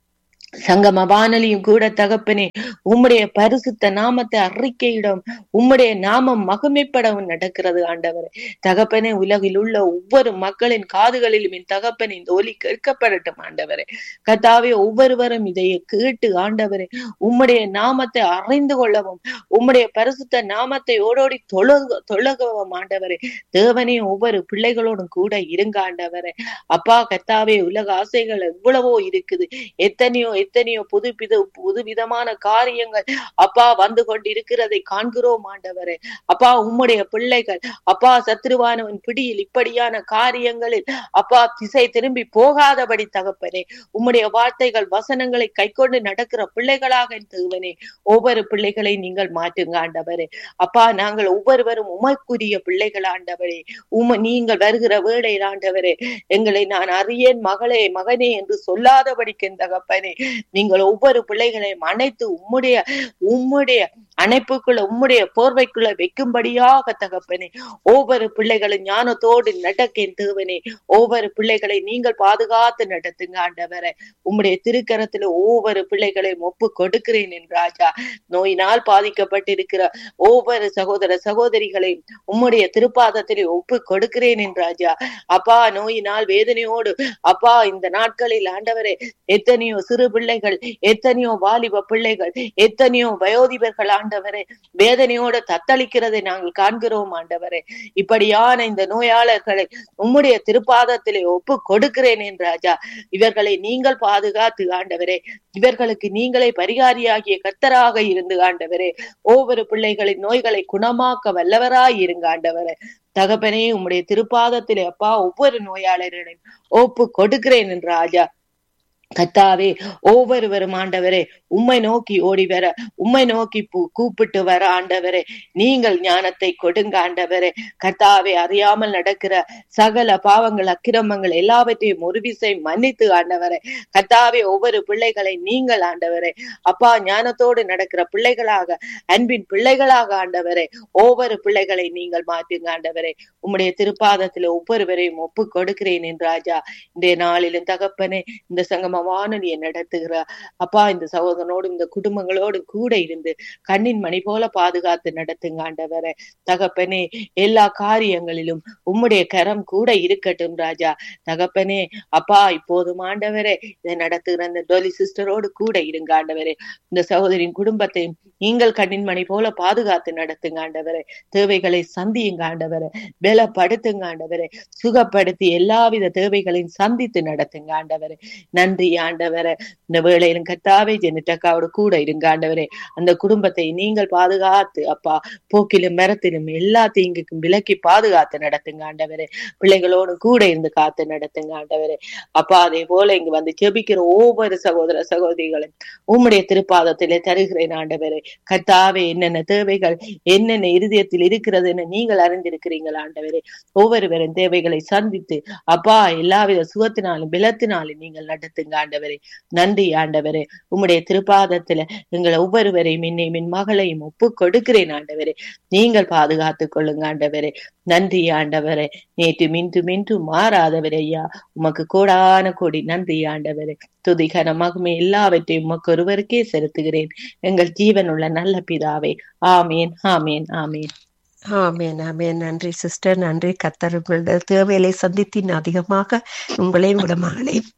சங்கம வானலியும் கூட தகப்பனே உம்முடைய பரிசுத்த நாமத்தை அறிக்கையிடம் உம்முடைய நாமம் மகிமைப்படவும் நடக்கிறது ஆண்டவரே தகப்பனே உலகில் உள்ள ஒவ்வொரு மக்களின் காதுகளிலும் என் தகப்பனே இந்த ஒலி கேட்கப்படட்டும் ஆண்டவரே கத்தாவே ஒவ்வொருவரும் இதை கேட்டு ஆண்டவரே உம்முடைய நாமத்தை அறிந்து கொள்ளவும் உம்முடைய பரிசுத்த நாமத்தை ஓடோடி தொழக தொழகவும் ஆண்டவரே தேவனே ஒவ்வொரு பிள்ளைகளோடும் கூட இருங்க ஆண்டவரே அப்பா கத்தாவே உலக ஆசைகள் எவ்வளவோ இருக்குது எத்தனையோ எத்தனையோ புது வித புதுவிதமான காரியங்கள் அப்பா வந்து கொண்டிருக்கிறதை காண்கிறோம் ஆண்டவரே அப்பா உம்முடைய பிள்ளைகள் அப்பா சத்ருவானவன் பிடியில் இப்படியான காரியங்களில் அப்பா திசை திரும்பி போகாதபடி தகப்பனே உம்முடைய வார்த்தைகள் வசனங்களை கைக்கொண்டு நடக்கிற பிள்ளைகளாக தேவனே ஒவ்வொரு பிள்ளைகளை நீங்கள் மாற்றுங்க ஆண்டவரே அப்பா நாங்கள் ஒவ்வொருவரும் உமக்குரிய பிள்ளைகள் ஆண்டவரே உம நீங்கள் வருகிற வேளையில் ஆண்டவரே எங்களை நான் அறியேன் மகளே மகனே என்று சொல்லாதபடிக்கு தகப்பனே நீங்கள் ஒவ்வொரு பிள்ளைகளையும் அனைத்து உம்முடைய உம்முடைய அணைப்புக்குள்ள உம்முடைய போர்வைக்குள்ள வைக்கும்படியாக தகப்பனே ஒவ்வொரு பிள்ளைகளும் ஞானத்தோடு நடக்கேன் தேவனே ஒவ்வொரு பிள்ளைகளை நீங்கள் பாதுகாத்து நடத்துங்க ஆண்டவரை உம்முடைய திருக்கரத்துல ஒவ்வொரு பிள்ளைகளையும் ஒப்பு கொடுக்கிறேன் என் ராஜா நோயினால் பாதிக்கப்பட்டிருக்கிற ஒவ்வொரு சகோதர சகோதரிகளையும் உம்முடைய திருப்பாதத்திலே ஒப்பு கொடுக்கிறேன் என் ராஜா அப்பா நோயினால் வேதனையோடு அப்பா இந்த நாட்களில் ஆண்டவரே எத்தனையோ சிறு பிள்ளைகள் எத்தனையோ வாலிப பிள்ளைகள் எத்தனையோ வயோதிபர்கள் ஆண்டவரே வேதனையோடு தத்தளிக்கிறதை நாங்கள் காண்கிறோம் ஆண்டவரே இப்படியான இந்த நோயாளர்களை உம்முடைய திருப்பாதத்திலே ஒப்பு கொடுக்கிறேன் என் ராஜா இவர்களை நீங்கள் பாதுகாத்து ஆண்டவரே இவர்களுக்கு நீங்களே பரிகாரியாகிய கர்த்தராக இருந்து ஆண்டவரே ஒவ்வொரு பிள்ளைகளின் நோய்களை குணமாக்க வல்லவராய் இருங்க ஆண்டவரே தகப்பனே உம்முடைய திருப்பாதத்திலே அப்பா ஒவ்வொரு நோயாளர்களையும் ஒப்பு கொடுக்கிறேன் என் ராஜா கத்தாவே ஒவ்வொருவரும் ஆண்டவரே உம்மை நோக்கி ஓடி வர உம்மை நோக்கி கூப்பிட்டு வர ஆண்டவரே நீங்கள் ஞானத்தை கொடுங்க ஆண்டவரே கத்தாவே அறியாமல் நடக்கிற சகல பாவங்கள் அக்கிரமங்கள் எல்லாவற்றையும் ஒரு விசை மன்னித்து ஆண்டவரே கத்தாவே ஒவ்வொரு பிள்ளைகளை நீங்கள் ஆண்டவரே அப்பா ஞானத்தோடு நடக்கிற பிள்ளைகளாக அன்பின் பிள்ளைகளாக ஆண்டவரே ஒவ்வொரு பிள்ளைகளை நீங்கள் மாற்றுங்க ஆண்டவரே உம்முடைய திருப்பாதத்துல ஒவ்வொருவரையும் ஒப்பு கொடுக்கிறேன் என் ராஜா இந்த நாளிலும் தகப்பனே இந்த சங்கம வானொலியை நடத்துகிற அப்பா இந்த சகோதரனோடு இந்த குடும்பங்களோடு கூட இருந்து கண்ணின் மணி போல பாதுகாத்து நடத்துங்க ஆண்டவரை தகப்பனே எல்லா காரியங்களிலும் உம்முடைய கரம் கூட இருக்கட்டும் ராஜா தகப்பனே அப்பா இப்போதும் ஆண்டவரே இதை நடத்துகிற அந்த டொலி சிஸ்டரோடு கூட இருங்க ஆண்டவரே இந்த சகோதரின் குடும்பத்தையும் நீங்கள் கண்ணின் மணி போல பாதுகாத்து நடத்துங்க ஆண்டவரே தேவைகளை சந்தியுங்க ஆண்டவரை பலப்படுத்துங்க ஆண்டவரை சுகப்படுத்தி எல்லாவித தேவைகளையும் சந்தித்து நடத்துங்க ஆண்டவரை நன்றி ஆண்டவரை இந்த வேளையிலும் கத்தாவே ஜெனிட்டக்காவோட கூட இருங்க ஆண்டவரே அந்த குடும்பத்தை நீங்கள் பாதுகாத்து அப்பா போக்கிலும் மரத்திலும் எல்லா தீங்குக்கும் விலக்கி பாதுகாத்து நடத்துங்க ஆண்டவரே பிள்ளைகளோடு கூட இருந்து காத்து நடத்துங்க ஆண்டவரே அப்பா அதே போல இங்க வந்து ஜெபிக்கிற ஒவ்வொரு சகோதர சகோதரிகளும் உம்முடைய திருப்பாதத்திலே தருகிறேன் ஆண்டவரே கத்தாவே என்னென்ன தேவைகள் என்னென்ன இருதயத்தில் இருக்கிறதுன்னு நீங்கள் அறிந்திருக்கிறீங்கள் ஆண்டவரே ஒவ்வொருவரின் தேவைகளை சந்தித்து அப்பா எல்லாவித சுகத்தினாலும் பிலத்தினாலும் நீங்கள் நடத்துங்க ஆண்டவரே நன்றி ஆண்டவரே உம்முடைய திருப்பாதத்துல எங்களை ஒவ்வொருவரையும் என்னையும் என் மகளையும் ஒப்பு கொடுக்கிறேன் ஆண்டவரே நீங்கள் பாதுகாத்துக் கொள்ளுங்க ஆண்டவரே நன்றி ஆண்டவரே நேற்று மின்று மின்று மாறாதவரே ஐயா உமக்கு கோடான கோடி நன்றி ஆண்டவரே துதிகன மகுமை எல்லாவற்றையும் உமக்கு ஒருவருக்கே செலுத்துகிறேன் எங்கள் ஜீவனுள்ள நல்ல பிதாவே ஆமேன் ஆமேன் ஆமேன் ஆமேன் ஆமேன் நன்றி சிஸ்டர் நன்றி கத்தர் உங்களோட தேவைகளை சந்தித்தின் அதிகமாக உங்களையும் உங்களோட மகளையும்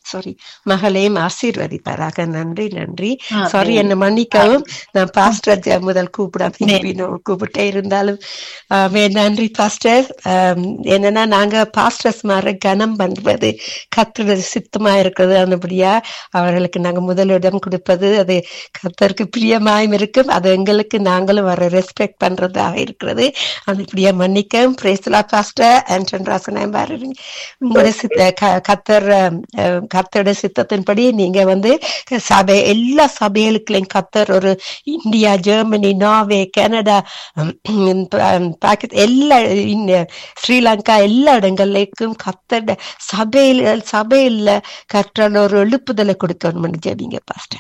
சாரி மகளையும் ஆசீர்வதிப்பாராக நன்றி நன்றி ஆமென். சாரி என்ன மன்னிக்கவும் நான் பாஸ்டர் ஜ- முதல் கூப்பிடாம கூப்பிட்டே இருந்தாலும் ஆமே, நன்றி பாஸ்டர் ஆம், என்னன்னா நாங்க பாஸ்டர்ஸ் மாதிரி கனம் பண்றது கத்துறது சித்தமா இருக்கிறது அதுபடியா அவர்களுக்கு நாங்க முதலிடம் கொடுப்பது அது கத்தருக்கு பிரியமாயும் இருக்கும் அது எங்களுக்கு நாங்களும் வர ரெஸ்பெக்ட் பண்றதாக இருக்கிறது அதுபடியா மன்னிக்கவும் பிரேசலா பாஸ்டர் ஆண்டன் ராசனாயம் பாருங்க உங்களோட சித்த க- கத்தர் அஹ், கத்தரோட சித்தத்தின்படி நீங்க வந்து சபை எல்லா சபைகளுக்குள்ளையும் கத்தர் ஒரு இந்தியா ஜெர்மனி நார்வே கனடா ஹம், பா- பாகிஸ்தான் எல்லா இந்த ஸ்ரீலங்கா எல்லா இடங்கள்லையும் கத்தர் சபையில சபையில கற்றால் ஒரு எழுப்புதலை கொடுக்கணும்னு ஜெபிங்க பாஸ்டர்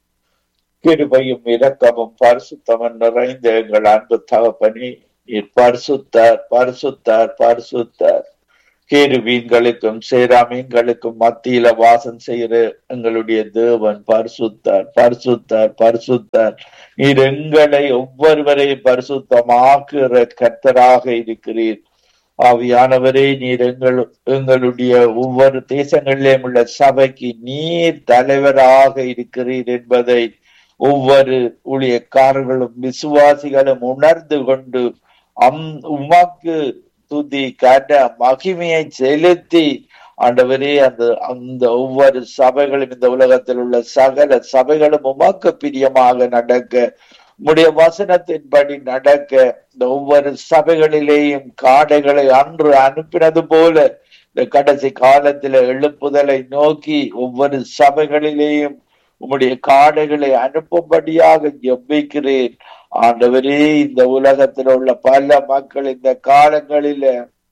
கிருபையும் இரக்கமும் பரிசுத்தமும் நிறைந்த எங்கள் அன்பு தகப்பனே நீர் பரிசுத்தார் பரிசுத்தார் பரிசுத்தார் கேருவீன்களுக்கும் சேராமீன்களுக்கும் மத்தியில வாசம் செய்கிற எங்களுடைய தேவன் பரிசுத்தார் பரிசுத்தார் பரிசுத்தார் நீர் எங்களை ஒவ்வொருவரையும் பரிசுத்தமாக்குகிற கர்த்தராக இருக்கிறீர் ஆவியானவரே நீர் எங்கள் எங்களுடைய ஒவ்வொரு தேசங்களிலும் உள்ள சபைக்கு நீர் தலைவராக இருக்கிறீர் என்பதை ஒவ்வொரு ஊழியக்காரர்களும் விசுவாசிகளும் உணர்ந்து கொண்டு அம் உமக்கு துதி கன மகிமையை செலுத்தி ஆண்டவரே அந்த அந்த ஒவ்வொரு சபைகளும் இந்த உலகத்தில் உள்ள சகல சபைகளும் உமக்கு பிரியமாக நடக்க உம்முடைய வசனத்தின்படி நடக்க இந்த ஒவ்வொரு சபைகளிலேயும் காடைகளை அன்று அனுப்பினது போல இந்த கடைசி காலத்துல எழுப்புதலை நோக்கி ஒவ்வொரு சபைகளிலேயும் உம்முடைய காடைகளை அனுப்பும்படியாக ஜெபிக்கிறேன் ஆண்டவரே இந்த உலகத்தில் உள்ள பல மக்கள் இந்த காலங்களில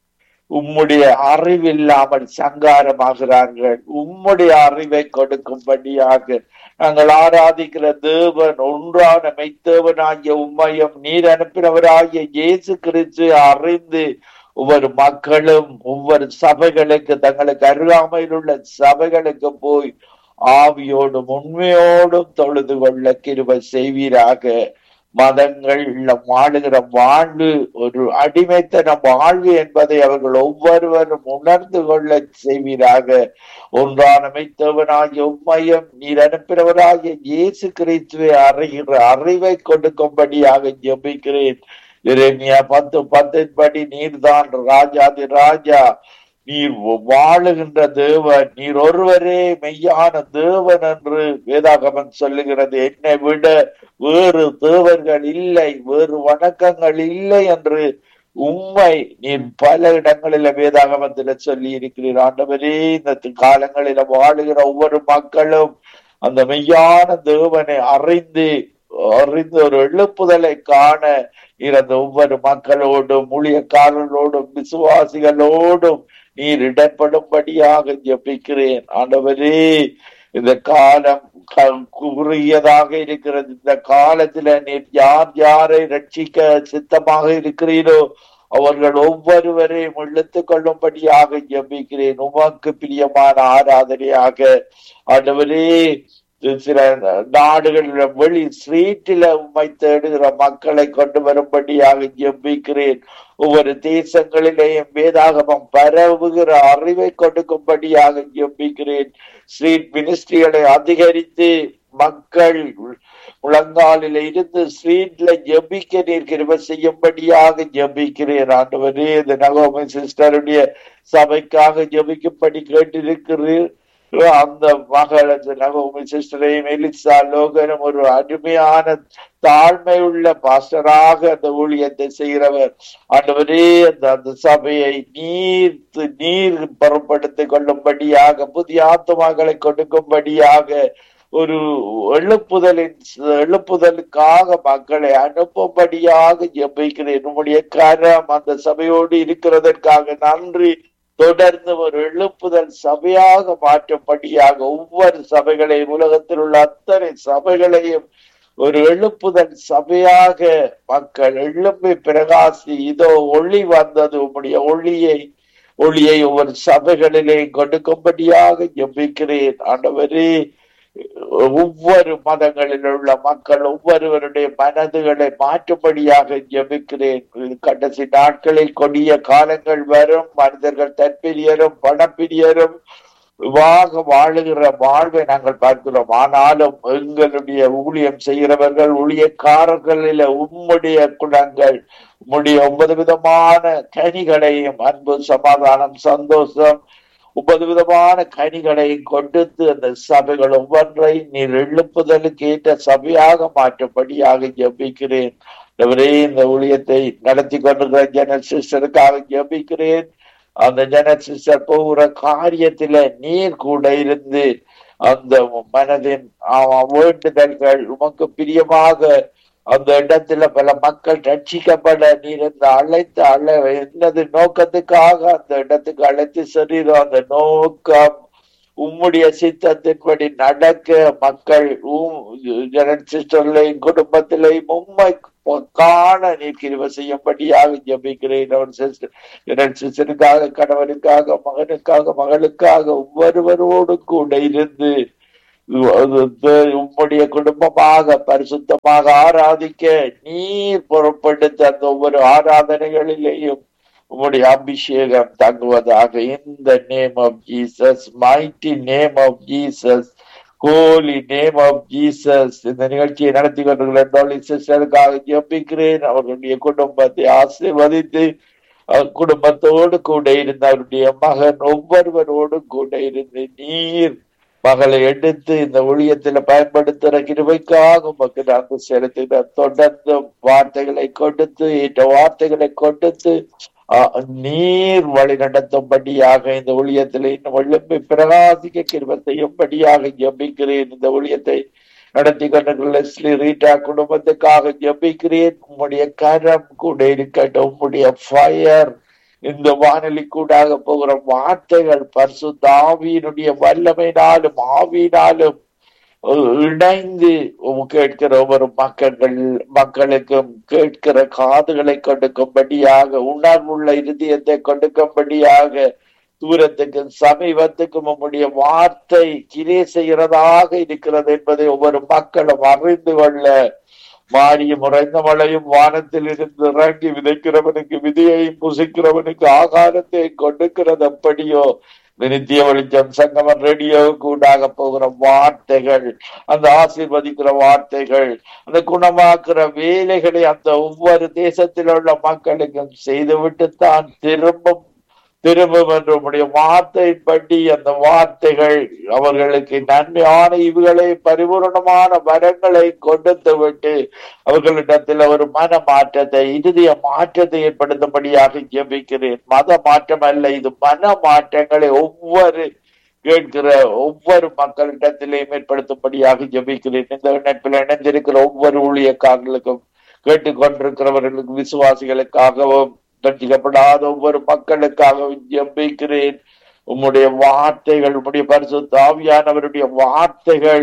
உம்முடைய அறிவில்லாமல் சங்காரமாகிறார்கள் உம்முடைய அறிவை கொடுக்கும்படியாக நாங்கள் ஆராதிக்கிற தேவன் ஒன்றான மெய்த்தேவனாகிய உம்மையும் நீர் அனுப்பினவராகிய இயேசு கிறிஸ்து அறிந்து ஒவ்வொரு மக்களும் ஒவ்வொரு சபைகளுக்கு தங்களுக்கு அருகாமையில் உள்ள சபைகளுக்கு போய் ஆவியோடும் உண்மையோடும் தொழுது கொள்ள கிருபை செய்வீராக மதங்கள் வாழுகிற வாழ்வு ஒரு அடிமைத்தன வாழ்வு என்பதை அவர்கள் ஒவ்வொருவரும் உணர்ந்து கொள்ள செய்வீராக ஒன்றான மெய்த்தவனாகிய உண்மையும் நீர் அனுப்பினவராகிய இயேசு கிறிஸ்துவை அறிகிற அறிவை கொடுக்கும்படியாக ஜெபிக்கிறேன் இறைமையா பத்து பத்தின்படி நீர்தான் ராஜாதி ராஜா நீர் வாழுகின்ற தேவன் நீர் ஒருவரே மெய்யான தேவன் என்று வேதாகமன் சொல்லுகிறது என்னை விட வேறு தேவர்கள் இல்லை வேறு வணக்கங்கள் இல்லை என்று உண்மை நீர் பல இடங்களில வேதாகமத்தில சொல்லி இருக்கிறீர் ஆண்டவரே இந்த காலங்களில வாழுகிற ஒவ்வொரு மக்களும் அந்த மெய்யான தேவனை அறிந்து அறிந்து ஒரு எழுப்புதலை காண இறந்த ஒவ்வொரு மக்களோடும் ஊழியக்காரர்களோடும் விசுவாசிகளோடும் நீர் இடப்படும்படியாக ஜெபிக்கிறேன் ஆண்டவரே இந்த காலம் குறுகியதாக இருக்கிறது இந்த காலத்துல நீர் யார் யாரை ரட்சிக்க சித்தமாக இருக்கிறீரோ அவர்கள் ஒவ்வொருவரையும் இழுத்துக் கொள்ளும்படியாக ஜெபிக்கிறேன் உமக்கு பிரியமான ஆராதனையாக ஆண்டவரே சில நாடுகளில் வெளி ஸ்ட்ரீட்டில உண்மை தேடுகிற மக்களை கொண்டு வரும்படியாக ஜெபிக்கிறேன் ஒவ்வொரு தேசங்களிலேயும் வேதாகமம் பரவுகிற அறிவை கொடுக்கும்படியாக ஜெபிக்கிறேன் ஸ்ட்ரீட் மினிஸ்ட்ரிகளை அதிகரித்து மக்கள் முழங்காலில இருந்து ஸ்ட்ரீட்ல ஜபிக்க நீர் கிருப செய்யும்படியாக ஜபிக்கிறேன் ஆண்டவரே இந்த நகோமை சிஸ்டருடைய சபைக்காக ஜபிக்கும்படி கேட்டிருக்கிறீர் அந்த மகள் அந்த நகோமி சிஸ்டரையும் எலிசா லோகனும் ஒரு அருமையான தாழ்மை உள்ள பாஸ்டராக அந்த ஊழியத்தை செய்கிறவர் ஆண்டவரே அந்த அந்த சபையை நீர் நீர் பொருட்படுத்திக் கொள்ளும்படியாக புதிய ஆத்மாக்களை கொடுக்கும்படியாக ஒரு எழுப்புதலின் எழுப்புதலுக்காக மக்களை அனுப்பும்படியாக ஜெபிக்கிறேன் நம்முடைய கரம் அந்த சபையோடு இருக்கிறதற்காக நன்றி தொடர்ந்து ஒரு எழுப்புதல் சபையாக மாற்றும்படியாக ஒவ்வொரு சபைகளையும் உலகத்தில் உள்ள அத்தனை சபைகளையும் ஒரு எழுப்புதல் சபையாக மக்கள் எழும்பி பிரகாசி இதோ ஒளி வந்தது உம்முடைய ஒளியை ஒளியை ஒவ்வொரு சபைகளிலே கொடுக்கும்படியாக ஜெபிக்கிறேன் ஆண்டவரே ஒவ்வொரு மதங்களில் உள்ள மக்கள் ஒவ்வொருவருடைய மனதுகளை மாற்றும்படியாக ஜெபிக்கிறேன் கடைசி நாட்களில் கொடிய காலங்கள் வரும் மனிதர்கள் தற்பிரியரும் பணப்பிரியரும் வாக வாழுகிற வாழ்வை நாங்கள் பார்க்கிறோம் ஆனாலும் எங்களுடைய ஊழியம் செய்கிறவர்கள் ஊழியக்காரர்களில் உம்முடைய குணங்கள் உம்முடைய ஒன்பது விதமான கனிகளையும் அன்பு சமாதானம் சந்தோஷம் ஒன்பது விதமான கனிகளையும் கொடுத்து அந்த சபைகள் ஒவ்வொன்றை நீர் எழுப்புதலுக்கு ஏற்ற சபையாக மாற்றும்படியாக ஜெபிக்கிறேன் ஆண்டவரே, இந்த ஊழியத்தை நடத்தி கொண்டிருக்கிற ஜெனரல் சிஸ்டருக்காக ஜெபிக்கிறேன் அந்த ஜெனரல் சிஸ்டர் போகிற காரியத்தில நீர் கூட இருந்து அந்த மனதின் ஆ- வேண்டுதல்கள் உமக்கு பிரியமாக அந்த இடத்துல பல மக்கள் ரட்சிக்கப்பட நீர் இந்த அழைத்து அழ என்னது நோக்கத்துக்காக அந்த இடத்துக்கு அழைத்து சென்றீரோ அந்த நோக்கம் உம்முடைய சித்தத்தின்படி நடக்க மக்கள் ஜெனரல் சிஸ்டர்லையும் குடும்பத்திலையும் உண்மை காண நீர் கிருப செய்யும்படியாக ஜெபிக்கிறேன் அவர் சிஸ்டர் ஜெனரல் சிஸ்டருக்காக கணவனுக்காக மகனுக்காக மகளுக்காக ஒவ்வொருவரோடு கூட இருந்து உம்முடைய குடும்பமாக பரிசுத்தமாக ஆராதிக்க நீர் பொருட்படுத்த அந்த ஒவ்வொரு ஆராதனைகளிலேயும் உம்முடைய அபிஷேகம் தங்குவதாக இந்த name of Jesus mighty name of Jesus holy name of Jesus இந்த நிகழ்ச்சியை நடத்தி கொண்டிருக்கிற சிஸ்டருக்காக ஜெபிக்கிறேன் அவர்களுடைய குடும்பத்தை ஆசீர்வதித்து அவர் குடும்பத்தோடு கூட இருந்த அவருடைய மகன் ஒவ்வொருவரோடு கூட இருந்து நீர் மகளை எடுத்து இந்த ஊழியத்தில் பயன்படுத்துகிற கிருபைக்காக உமக்கு நாங்கள் செலுத்துகிற தொடர்ந்து வார்த்தைகளை கொடுத்து ஏற்ற வார்த்தைகளை கொடுத்து ஆஹ், நீர் வழி நடத்தும்படியாக இந்த ஊழியத்தில் இன்னும் எழுப்பி பிரகாசிக்க கிருபை செய்யும்படியாக ஜெபிக்கிறேன் இந்த ஊழியத்தை நடத்தி கொண்டிருக்கிற லெஸ்லி ரீட்டா குடும்பத்துக்காக ஜெபிக்கிறேன் உம்முடைய கரம் கூட இருக்கட்டும் உம்முடைய ஃபயர் இந்த வானொலி கூடாக போகிற வார்த்தைகள் பரிசுத்த ஆவியினுடைய வல்லமையினாலும் ஆவியினாலும் இணைந்து கேட்கிற ஒவ்வொரு மக்கள் மக்களுக்கும் கேட்கிற காதுகளை கொடுக்கும்படியாக உணர்வுள்ள இருதயத்தை கொடுக்கும்படியாக தூரத்துக்கும் சமீபத்துக்கும் உம்முடைய வார்த்தை கிரே செய்கிறதாக இருக்கிறது என்பதை ஒவ்வொரு மக்களும் அறிந்து கொள்ள மாறியும் உறைந்த மழையும் வானத்தில் இருந்து இறங்கி விதைக்கிறவனுக்கு விதையையும் புசிக்கிறவனுக்கு ஆகாரத்தை கொடுக்கிறது அப்படியோ இந்த நித்திய வெளிச்சம் சங்கமம் ரேடியோ கூடாக போகிற வார்த்தைகள் அந்த ஆசீர்வதிக்கிற வார்த்தைகள் அந்த குணமாக்குற வேலைகளை அந்த ஒவ்வொரு தேசத்தில் உள்ள மக்களுக்கும் செய்துவிட்டு தான் திரும்பும் திரும்பும் என்று உம்முடைய வார்த்தைப்படி அந்த வார்த்தைகள் அவர்களுக்கு நன்மையான இவுகளை பரிபூரணமான வரங்களை கொடுத்து விட்டு அவர்களிடத்தில் ஒரு மன மாற்றத்தை இறுதிய மாற்றத்தை ஏற்படுத்தும்படியாக ஜெபிக்கிறேன் மத மாற்றம் அல்ல இது மன மாற்றங்களை ஒவ்வொரு கேட்கிற ஒவ்வொரு மக்களிடத்திலையும் ஏற்படுத்தும்படியாக ஜெபிக்கிறேன் இந்த இணைப்பில் இணைந்திருக்கிற ஒவ்வொரு ஊழியக்காரர்களுக்கும் கேட்டுக்கொண்டிருக்கிறவர்களுக்கு விசுவாசிகளுக்காகவும் ரட்சிக்கப்படாத ஒவ்வொரு மக்களுக்காகவும் ஜெபிக்கிறேன் உம்முடைய வார்த்தைகள் உம்முடைய பரிசுத்த ஆவியானவருடைய வார்த்தைகள்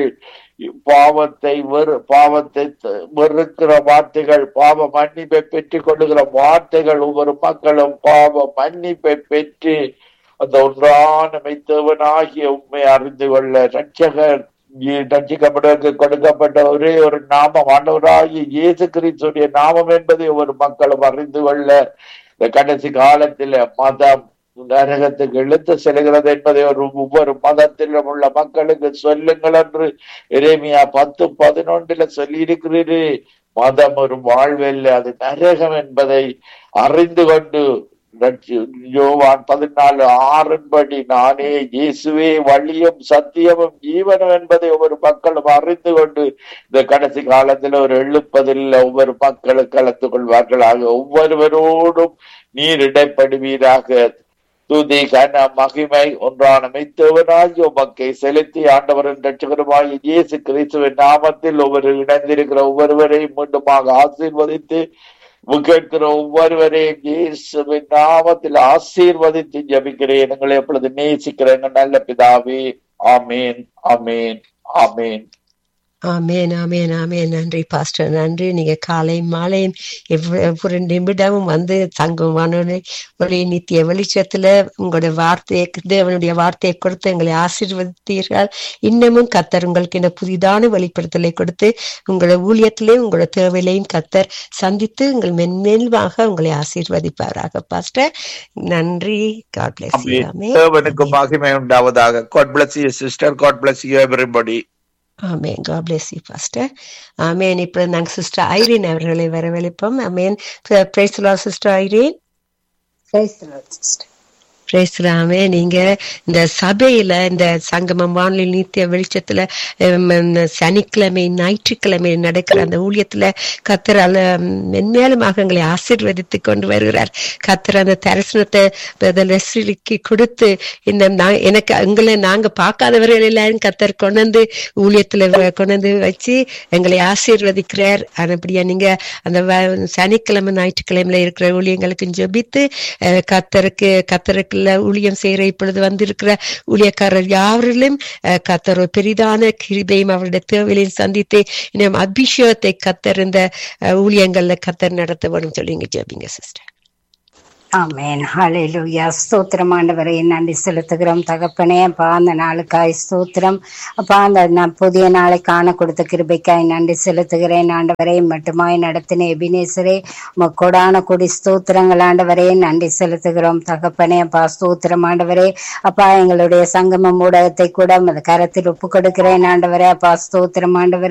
பாவத்தை வெறு பாவத்தை த- வெறுக்கிற வார்த்தைகள் பாவ மன்னிப்பை பெற்றுக் கொள்ளுகிற வார்த்தைகள் ஒவ்வொரு மக்களும் பாவ மன்னிப்பை பெற்று அந்த ஒன்றான மெய்த்தவனாகிய உண்மை அறிந்து கொள்ள ரட்சகர் ரட்சிக்கப்படுவதற்கு கொடுக்கப்பட்ட ஒரே ஒரு நாமம் ஆண்டவராகிய இயேசு கிறிஸ்துடைய நாமம் என்பதை ஒரு மக்களும் அறிந்து கொள்ள இந்த கடைசி காலத்தில மதம் நரகத்துக்கு இழுத்து செல்கிறது என்பதை ஒரு ஒவ்வொரு மதத்திலும் உள்ள மக்களுக்கு சொல்லுங்கள் என்று எரேமியா பத்து பதினொன்றுல சொல்லி இருக்கிறீரு மதம் ஒரு வாழ்வல்ல அது நரகம் என்பதை அறிந்து கொண்டு ரட்சி- யோவான் பதினாலு ஆறின்படி நானே இயேசுவே வழியும் சத்தியமும் ஜீவனும் என்பதை ஒவ்வொரு மக்களும் அறிந்து கொண்டு இந்த கடைசி காலத்தில் ஒரு எழுப்பதில் ஒவ்வொரு மக்களும் கலந்து கொள்வார்களாக ஒவ்வொருவரோடும் நீர் இடைப்படுவீராக துதி கன மகிமை ஒன்றான மெய்த்தவனாகி உமக்கை செலுத்தி ஆண்டவரின் ரட்சகருமாய் இயேசு கிறிஸ்துவின் நாமத்தில் ஒவ்வொரு இணைந்திருக்கிற ஒவ்வொருவரையும் மீண்டுமாக ஆசீர்வதித்து கேட்கிற ஒவ்வொருவரையும் இயேசுவின் நாமத்தில் ஆசீர்வதித்து ஜபிக்கிறேன் எங்களை எப்பொழுது நேசிக்கிற எங்கள் நல்ல பிதாவே ஆமேன் ஆமேன் ஆமேன் ஆமேன் ஆமேன் ஆமேன் நன்றி பாஸ்டர் நன்றி நீங்க காலை மாலையும் எவ்வ- ஒவ்வொரு நிமிடமும் வந்து தங்குமான ஒளி நித்திய வெளிச்சத்துல உங்களுடைய வார்த்தையை தேவனுடைய வார்த்தையை கொடுத்து எங்களை ஆசீர்வதித்தீர்கள் இன்னமும் கத்தர் உங்களுக்கு இந்த புதிதான வெளிப்படுத்தலை கொடுத்து உங்களோட ஊழியத்திலே உங்களோட தேவையிலையும் கத்தர் சந்தித்து உங்கள் மென்மேலுமாக உங்களை ஆசீர்வதிப்பாராக பாஸ்டர் நன்றி God bless you amen. Amen தேவனுக்கு மகிமை உண்டாவதாக God bless you sister God bless you everybody amen God bless you pastor amen இப்போ நாங்கள் சிஸ்டர் ஐரீன் அவர்களை வரவழைப்போம் ஆமேன் பிரைஸ் சிஸ்டர் ஐரீன் பிரேசுராமே நீங்க இந்த சபையில இந்த சங்கமம் வானொலி நித்திய வெளிச்சத்துல ஹம், இந்த சனிக்கிழமை ஞாயிற்றுக்கிழமை நடக்கிற அந்த ஊழியத்துல கத்தர் அல்ல மென்மேலுமாக எங்களை ஆசீர்வதித்து கொண்டு வருகிறார் கத்தர் அந்த தரிசனத்தை பிரதர் லெஸ்லிக்கு கொடுத்து இந்த நான் எனக்கு எங்களை நாங்க பார்க்காதவர்கள் எல்லாரும் கத்தர் கொண்டு வந்து ஊழியத்துல வ- கொண்டு வந்து வச்சு எங்களை ஆசீர்வதிக்கிறார் அப்படியா நீங்க அந்த வ- சனிக்கிழமை ஞாயிற்றுக்கிழமையில இருக்கிற ஊழியங்களுக்கு ஜெபித்து அஹ், கத்தருக்கு கத்தருக்குள்ள ஊழியம் செய்யற இப்பொழுது வந்திருக்கிற ஊழியக்காரர் யாவரிலும் அஹ், கத்தர் ஒரு பெரிதான கிருபையும் அவருடைய தேவையிலையும் சந்தித்து இன்னும் அபிஷேகத்தை கத்தர் இந்த அஹ், ஊழியங்கள்ல கத்தர் நடத்த வேணும் சொல்லிங்க ஜெபிங்க சிஸ்டர் ஆமென் ஹalleluya ஸ்தோத்திரம் ஆண்டவரே நன்றி செலுத்துகிறோம் தகப்பனே அப்பா அந்த நாளுக்காய் ஸ்தோத்திரம் அப்பா அந்த ந- புதிய நாளை காண கொடுத்த கிருபைக்காய் நன்றி செலுத்துகிறேன் ஆண்டவரே மட்டுமாய் நடத்தின எபினேசரே உமக்கு கொடான கொடி ஸ்தோத்திரங்கள் ஆண்டவரே நன்றி செலுத்துகிறோம் தகப்பனே அப்பா ஸ்தோத்திரம் ஆண்டவரே அப்பா எங்களுடைய சங்கமம் ஊடகத்தை கூட உமது கரத்தில் ஒப்பு கொடுக்கிறேன் ஆண்டவரே அப்பா ஸ்தோத்திரம் ஆண்டவரே